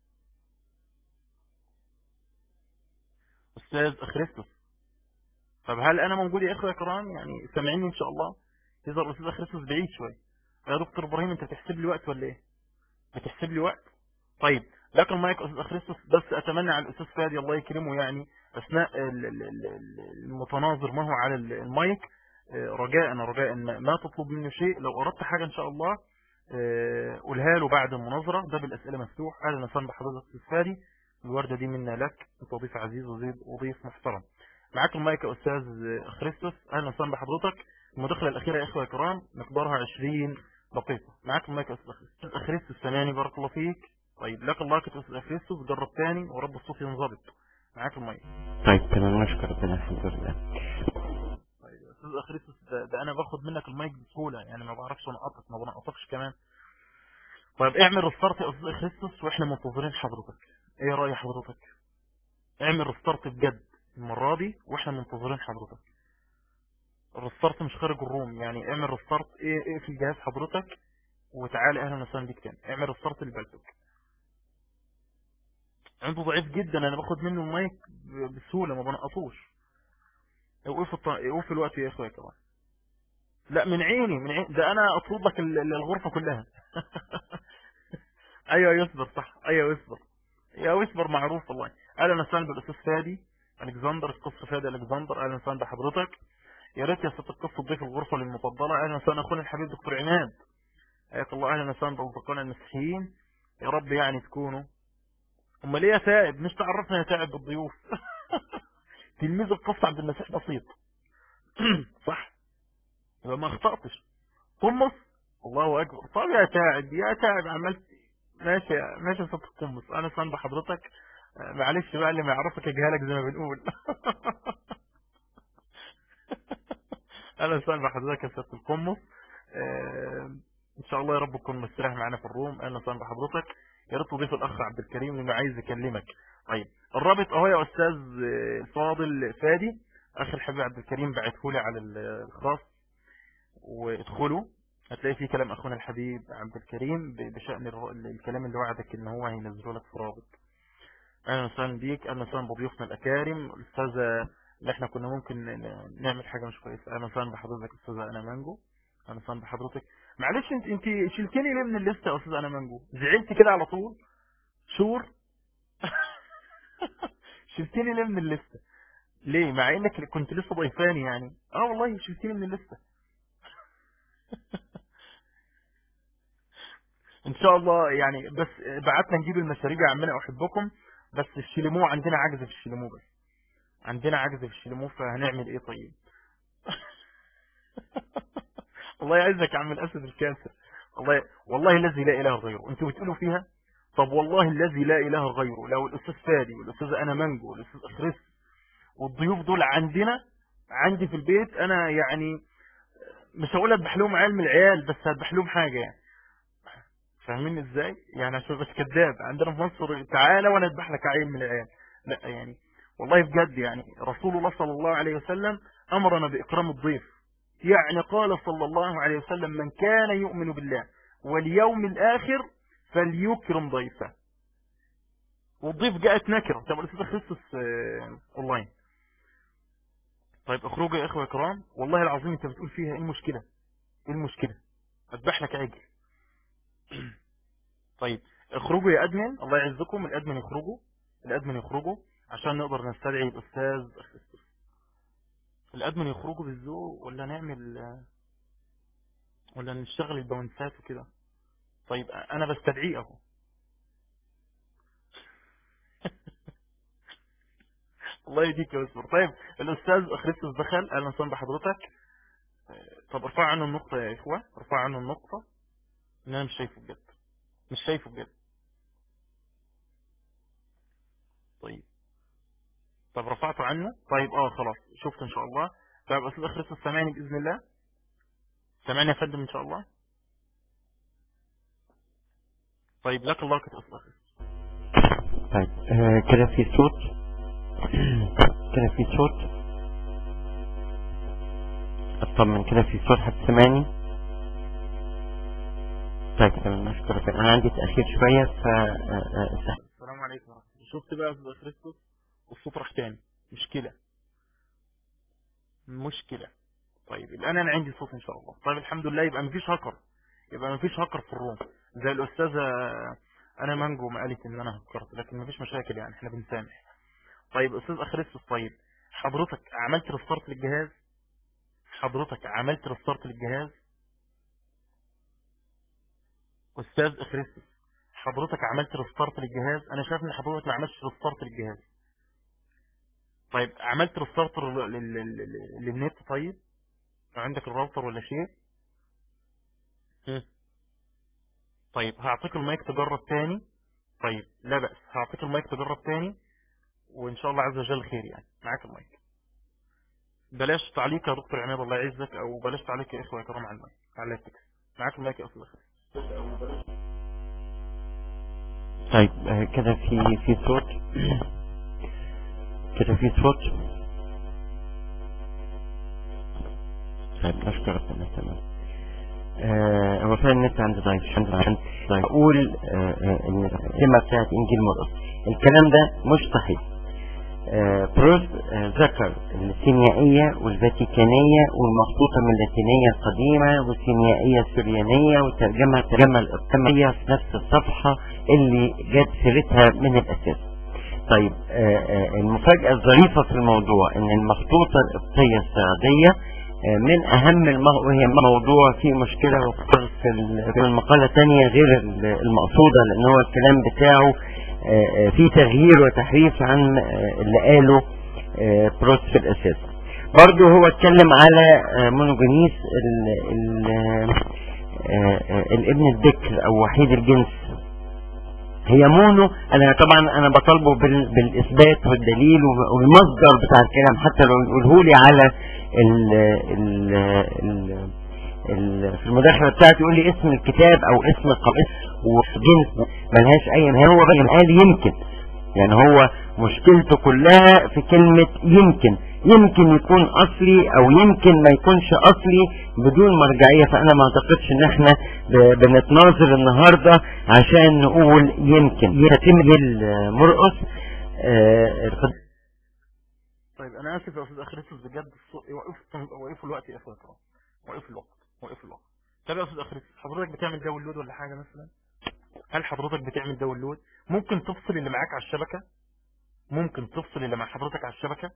استاذ اخريستوس طب هل انا موجود يا اخوه يا كرام يعني سامعيني ان شاء الله يظهر الاستاذ اخريستوس بعيد شويه يا دكتور ابراهيم انت بتحسب لي وقت ولا ايه بتحسب لي وقت طيب لكن المايك استاذ اخريستوس بس اتمنى على الاستاذ فادي الله يكرمه يعني اثناء ال- ال- ال- ال- المتناظر ما هو على ال- المايك آه، رجاء رجاء ما ما تطلب منه شيء لو اردت حاجه ان شاء الله آه، قولها له بعد المناظره ده بالاسئله مفتوح اهلا وسهلا بحضرتك استاذ فادي الورده دي منا لك انت ضيف عزيز وزيد وضيف محترم معاك المايك يا استاذ اخريستوس اهلا وسهلا بحضرتك المداخله الاخيره يا اخوه يا كرام مقدارها 20 دقيقه معاك المايك يا استاذ اخريستوس استاذ اخريستوس سامعني بارك الله فيك طيب لك الله كنت استاذ اخريستوس جرب تاني ورب الصوت ينضبط معاك المايك طيب تمام نشكر ربنا الحمد لله طيب يا استاذ اخريستوس ده, ده انا باخد منك المايك بسهوله يعني ما بعرفش انقطك ما بنقطكش كمان طيب اعمل ريستارت يا استاذ اخريستوس واحنا منتظرين حضرتك ايه راي حضرتك اعمل ريستارت بجد المره دي واحنا منتظرين حضرتك الريستارت مش خارج الروم يعني اعمل ريستارت ايه ايه في الجهاز حضرتك وتعالى اهلا وسهلا بيك تاني اعمل ريستارت للبلتوك عنده ضعيف جدا انا باخد منه المايك ب- بسهوله ما بنقطوش اوقف الط... اوقف الوقت يا اخويا كمان لا من عيني من عيني ده انا اطلب لك ال- ال- الغرفه كلها ايوه يصبر صح ايوه يصبر يا ويصبر معروف والله اهلا وسهلا بالاستاذ فادي الكسندر القصه فادي الكسندر اهلا وسهلا بحضرتك يا ريت يا ست القصه تضيف الغرفه المفضله اهلا وسهلا اخونا الحبيب دكتور عماد حياك الله اهلا وسهلا باصدقائنا المسيحيين يا رب يعني تكونوا امال ليه يا تائب مش تعرفنا يا تائب بالضيوف تلميذ القصه عبد المسيح بسيط صح يبقى ما اخطاتش قمص الله اكبر طب يا تاعب يا تاعب عملت ماشي ماشي يا ست القمص انا سان بحضرتك آه، معلش بقى اللي ما يعرفك يجهلك زي ما بنقول انا سان بحضرتك يا ست القمص آه، ان شاء الله يا رب تكون مستريح معانا في الروم انا سان بحضرتك يا ريت تضيف الاخ عبد الكريم اللي عايز يكلمك طيب الرابط اهو يا استاذ آه، الفاضل فادي اخي الحبيب عبد الكريم بعته لي على الخاص وادخلوا هتلاقي فيه كلام اخونا الحبيب عبد الكريم ب- بشأن الر- الكلام اللي وعدك ان هو هينزله لك في رابط اهلا وسهلا بيك اهلا وسهلا بضيوفنا الاكارم الاستاذه اللي احنا كنا ممكن ن- نعمل حاجه مش كويسه اهلا وسهلا بحضرتك استاذه انا مانجو اهلا وسهلا بحضرتك معلش انت انت شلتني ليه من الليسته يا استاذه انا مانجو زعلت كده على طول شور شلتني ليه من الليسته ليه مع انك كنت لسه ضيفاني يعني اه والله شلتني من الليسته ان شاء الله يعني بس بعتنا نجيب المشاريع يا عمنا احبكم بس الشلموه عندنا عجز في الشلموه بس عندنا عجز في الشلموه فهنعمل ايه طيب الله يعزك يا عم الاسد الكاسر والله والله الذي لا اله غيره انتوا بتقولوا فيها طب والله الذي لا اله غيره لو الاستاذ فادي والاستاذ انا مانجو والاستاذ اخرس والضيوف دول عندنا عندي في البيت انا يعني مش هقول اذبح لهم عيال من العيال بس هذبح لهم حاجه يعني فاهمين ازاي يعني عشان بس كذاب عندنا في مصر تعالى وانا اذبح لك عيل من العيال لا يعني والله بجد يعني رسول الله صلى الله عليه وسلم امرنا باكرام الضيف يعني قال صلى الله عليه وسلم من كان يؤمن بالله واليوم الاخر فليكرم ضيفه والضيف جاءت نكرة طب الاستاذ خريستوس آه، اونلاين طيب اخرجوا يا اخوة يا كرام والله العظيم انت بتقول فيها ايه المشكلة ايه المشكلة اذبح لك عجل طيب اخرجوا يا ادمن الله يعزكم الادمن يخرجوا الادمن يخرجوا عشان نقدر نستدعي الاستاذ خريستوس الادمن يخرجوا بالذوق ولا نعمل ولا نشتغل الباونسات وكده طيب انا بستدعيه اهو الله يديك يا اسمر طيب الاستاذ خريستوس دخل اهلا وسهلا بحضرتك طب ارفع عنه النقطة يا اخوة ارفع عنه النقطة ان انا مش شايفه بجد مش شايفه بجد طيب طب رفعته عنه طيب اه خلاص شفت ان شاء الله طيب استاذ خريستوس سامعني باذن الله سامعني يا فندم ان شاء الله طيب لك الله كتب استاذ طيب آه كده في صوت كده في صوت اطمن كده في صوت حد سمعني طيب تمام اشكرك انا عندي تأخير شوية ف السلام عليكم ورحمة الله شفت بقى يا استاذ خريستوس والصوت راح تاني مشكلة مشكلة طيب الان انا عندي صوت ان شاء الله طيب الحمد لله يبقى مفيش هكر يبقى مفيش هكر في الروم زي الاستاذة انا مانجو ما قالت ان انا هكرت لكن مفيش مشاكل يعني احنا بنسامح طيب استاذ اخريستوس طيب حضرتك عملت ريستارت للجهاز حضرتك عملت ريستارت للجهاز استاذ اخريستوس حضرتك عملت ريستارت للجهاز انا شايف ان حضرتك ما عملتش ريستارت للجهاز طيب عملت ريستارت للنت طيب عندك الراوتر ولا شيء طيب هعطيك المايك تجرب تاني طيب لا بأس هعطيك المايك تجرب تاني وإن شاء الله عز وجل خير يعني معاك المايك بلاش تعليق يا دكتور عماد الله يعزك أو بلاش تعليق يا إخوة يا كرام على المايك على التكس معاك المايك يا أصل طيب كده في في صوت كده في صوت طيب أشكرك أنا تمام هو فعلا النت عندي ضعيف عندي ضعيف أقول إن السمة بتاعت إنجيل مرقس الكلام ده مش صحيح بروس ذكر السينيائية والفاتيكانية والمخطوطة من اللاتينية القديمة والسينيائية السريانية والترجمة الترجمة الإقامية في نفس الصفحة اللي جاب سيرتها من الأساس طيب المفاجأة الظريفة في الموضوع ان المخطوطة القبطية السعودية من اهم المو... وهي موضوع فيه مشكلة في المقالة تانية غير المقصودة لان هو الكلام بتاعه فيه تغيير وتحريف عن اللي قاله بروس في الاساس برضه هو اتكلم على مونوجينيس ال... ال... الابن الذكر او وحيد الجنس هي مونو انا طبعا انا بطالبه بالاثبات والدليل والمصدر بتاع الكلام حتى لو يقوله لي على ال ال ال ال في المداخله بتاعتي يقول لي اسم الكتاب او اسم القبيس وجنس ملهاش اي هو بقى قال يمكن يعني هو مشكلته كلها في كلمة يمكن يمكن يكون اصلي او يمكن ما يكونش اصلي بدون مرجعية فانا ما اعتقدش ان احنا بنتناظر النهاردة عشان نقول يمكن يتم المرقص طيب انا اسف يا استاذ اخريتوس بجد وقفوا وقفوا الوقت يا اخويا الكرام وقفوا الوقت وقفوا الوقت طب يا استاذ اخريتوس حضرتك بتعمل داونلود ولا حاجة مثلا هل حضرتك بتعمل داونلود ممكن تفصل اللي معاك على الشبكة ممكن تفصل اللي مع حضرتك على الشبكة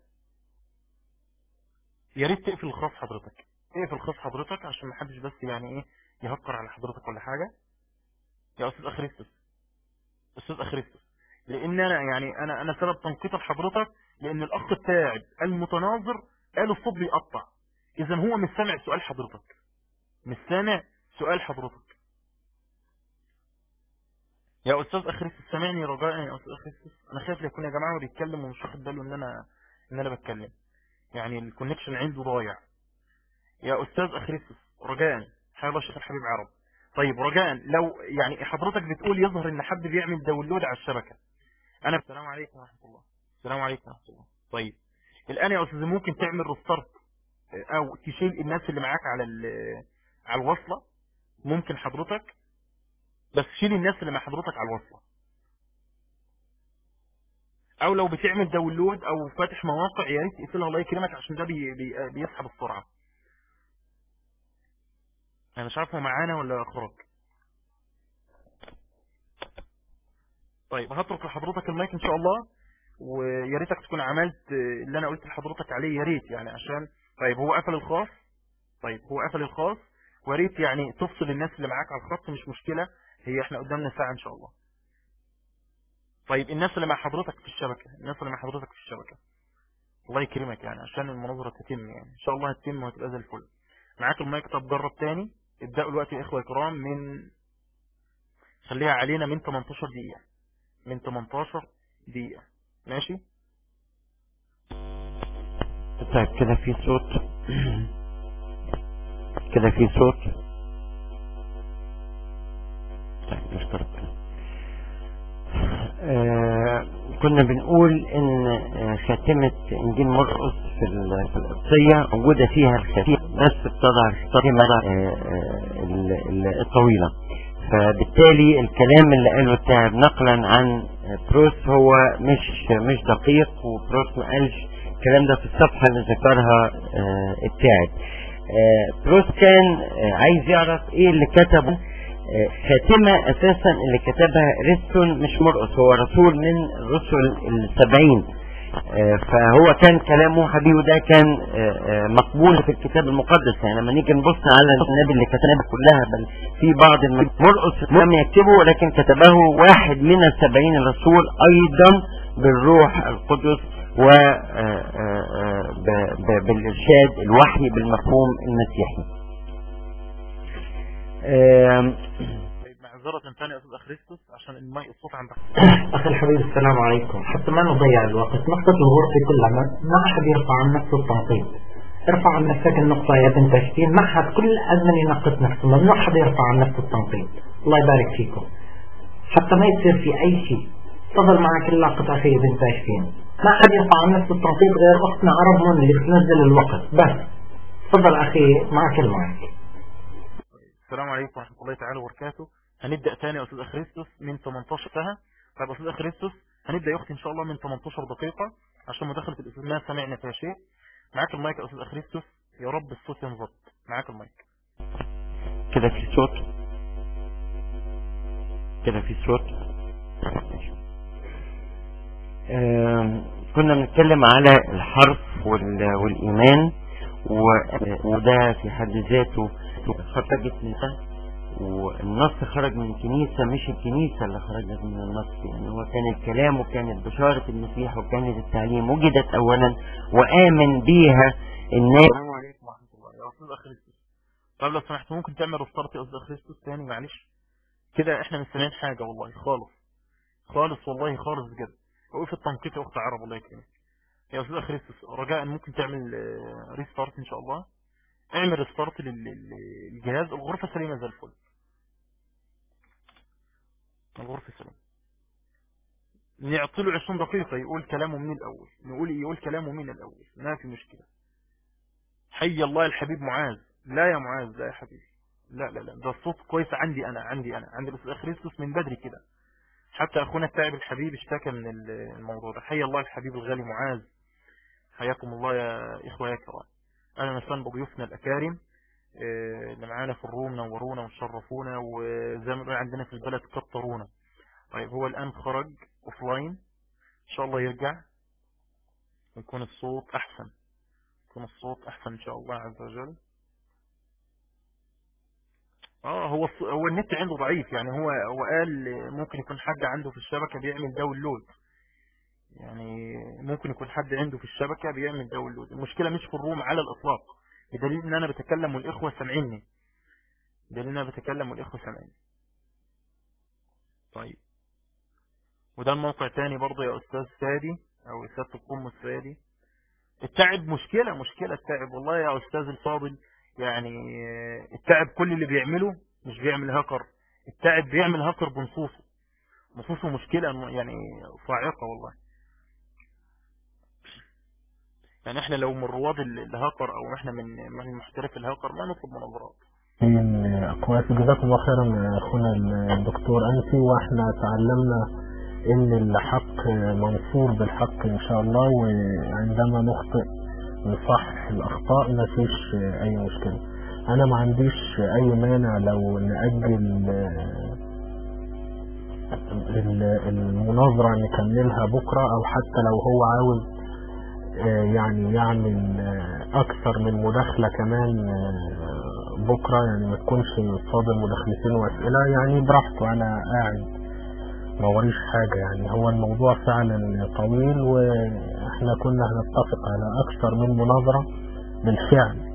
يا ريت تقفل الخاص حضرتك اقفل الخاص حضرتك عشان ما حدش بس يعني ايه يهكر على حضرتك ولا حاجة يا استاذ اخريستوس استاذ اخريستوس لان انا يعني انا انا سبب تنقيط لحضرتك لان الاخ بتاعي المتناظر قال الصوت بيقطع اذا هو مش سامع سؤال حضرتك مش سامع سؤال حضرتك يا استاذ اخريستوس سامعني رجاء يا استاذ اخريستوس انا خايف يكون يا جماعه بيتكلم ومش واخد باله ان انا ان انا بتكلم يعني الكونكشن عنده ضايع يا استاذ اخريستوس رجاء حيا الله الشيخ الحبيب عرب طيب رجاء لو يعني حضرتك بتقول يظهر ان حد بيعمل داونلود على الشبكه انا السلام عليكم ورحمه الله السلام عليكم ورحمه الله طيب الان يا استاذ ممكن تعمل ريستارت او تشيل الناس اللي معاك على على الوصله ممكن حضرتك بس شيل الناس اللي مع حضرتك على الوصله او لو بتعمل داونلود او فاتح مواقع يا ريت تقفلها الله يكرمك عشان ده بي بي بيسحب السرعه انا مش عارف هو معانا ولا خرج طيب هترك لحضرتك المايك ان شاء الله ويا ريتك تكون عملت اللي انا قلت لحضرتك عليه يا ريت يعني عشان طيب هو قفل الخاص طيب هو قفل الخاص ويا ريت يعني تفصل الناس اللي معاك على الخط مش مشكلة هي احنا قدامنا ساعة ان شاء الله طيب الناس اللي مع حضرتك في الشبكة الناس اللي مع حضرتك في الشبكة الله يكرمك يعني عشان المناظرة تتم يعني ان شاء الله هتتم وهتبقى زي الفل معاك المايك طب جرب تاني ابدأوا الوقت يا اخوة الكرام من خليها علينا من 18 دقيقة من 18 دقيقة ماشي طيب كده في صوت كده في صوت طيب نشكرك آه كنا بنقول ان آه، خاتمة انجيل مرقس في ال- في القدسية موجودة فيها الخاتمة بس بتضع الخاتمة آه، آه، ال- ال- الطويلة فبالتالي الكلام اللي قاله التعب نقلا عن بروس هو مش مش دقيق وبروس ما قالش الكلام ده في الصفحة اللي ذكرها آه، التعب آه، بروس كان آه، عايز يعرف ايه اللي كتبه آه، خاتمة اساسا اللي كتبها ريستون مش مرقس هو رسول من الرسل السبعين آه، فهو كان كلامه حبيبي وده كان آه، آه، مقبول في الكتاب المقدس يعني لما نيجي نبص على النبي اللي كتبها كلها بل في بعض الم- مرقس لم يكتبه ولكن كتبه واحد من السبعين الرسول ايضا بالروح القدس و آه، آه، آه، ب- ب- بالارشاد الوحي بالمفهوم المسيحي آم، طيب معذرة ثانية يا استاذ اخريستوس عشان المايك الصوت عندك أخي الحبيب السلام عليكم حتى ما نضيع الوقت نقطة الغرفة كلها ما ما أحد يرفع عن نفسه التنقيط ارفع عن نفسك النقطة يا بنت تشتين ما حد كل أزمن ينقص نفسه ممنوع حد يرفع عن نفسه التنقيط الله يبارك فيكم حتى ما يصير في أي شيء تفضل معك اللاقط أخي يا بنت تشتين ما حد يرفع عن نفسه التنقيط غير أختنا عرب من اللي بتنزل الوقت بس تفضل أخي معك المايك السلام عليكم ورحمة الله تعالى وبركاته هنبدأ تاني يا أستاذ أخريستوس من 18 سنة طيب يا أستاذ أخريستوس هنبدأ يا أختي إن شاء الله من 18 دقيقة عشان مداخلة الأستاذ ما سمعنا فيها شيء معاك المايك يا أستاذ أخريستوس يا رب الصوت ينضبط معاك المايك كده في صوت كده في صوت ماشي. آم، كنا بنتكلم على الحرف وال- والإيمان و- وده في حد ذاته خرجت من ده والنص خرج من كنيسة مش الكنيسة اللي خرجت من النص يعني هو كان الكلام وكانت بشارة المسيح وكانت التعليم وجدت أولا وآمن بيها الناس السلام عليكم ورحمة الله يا أستاذ أخريستوس طيب لو سمحت ممكن تعمل رستارت يا أستاذ أخريستوس تاني معلش كده إحنا مش سامعين حاجة والله خالص خالص والله خالص بجد وقف التنقيط يا أخت عرب الله يكرمك يا أستاذ أخريستوس رجاء ممكن تعمل ريستارت إن شاء الله اعمل ريستارت للجهاز الغرفة سليمة زي الفل الغرفة سليمة نعطي له 20 دقيقة يقول كلامه من الأول نقول يقول كلامه من الأول ما في مشكلة حي الله الحبيب معاذ لا يا معاذ لا يا حبيبي لا لا لا ده الصوت كويس عندي أنا عندي أنا عند الأستاذ خريستوس من بدري كده حتى أخونا التائب الحبيب اشتكى من الموضوع ده حي الله الحبيب الغالي معاذ حياكم الله يا إخوة يا كرام أهلا وسهلا بضيوفنا الأكارم آه، اللي معانا في الروم نورونا وشرفونا وزي ما بنقول عندنا في البلد كترونا طيب هو الآن خرج اوفلاين إن شاء الله يرجع ويكون الصوت أحسن يكون الصوت أحسن إن شاء الله عز وجل اه هو الص- هو النت عنده ضعيف يعني هو هو قال ممكن يكون حد عنده في الشبكة بيعمل داونلود يعني ممكن يكون حد عنده في الشبكة بيعمل داونلود المشكلة مش في الروم على الإطلاق بدليل ان انا بتكلم والاخوة سامعيني بدليل ان انا بتكلم والاخوة سامعيني طيب وده الموقع تاني برضه يا استاذ فادي او استاذ القم الفادي التعب مشكلة مشكلة التعب والله يا استاذ الفاضل يعني التعب كل اللي بيعمله مش بيعمل هاكر التعب بيعمل هاكر بنصوصه نصوصه مشكلة يعني صاعقة والله يعني احنا لو من رواد ال- الهاكر او احنا من من محترف الهاكر ما نطلب مناظرات كويس جزاكم الله خيرا يا اخونا الدكتور انسي واحنا تعلمنا ان الحق منصور بالحق ان شاء الله وعندما نخطئ نصحح الاخطاء مفيش اي مشكلة انا ما عنديش اي مانع لو نأجل ال- المناظرة نكملها بكرة او حتى لو هو عاوز آه، يعني يعمل آه، اكثر من مداخلة كمان آه، بكرة يعني ما تكونش صادر مداخلتين واسئلة يعني براحته انا قاعد ما وريش حاجة يعني هو الموضوع فعلا طويل واحنا كنا هنتفق على اكثر من مناظرة بالفعل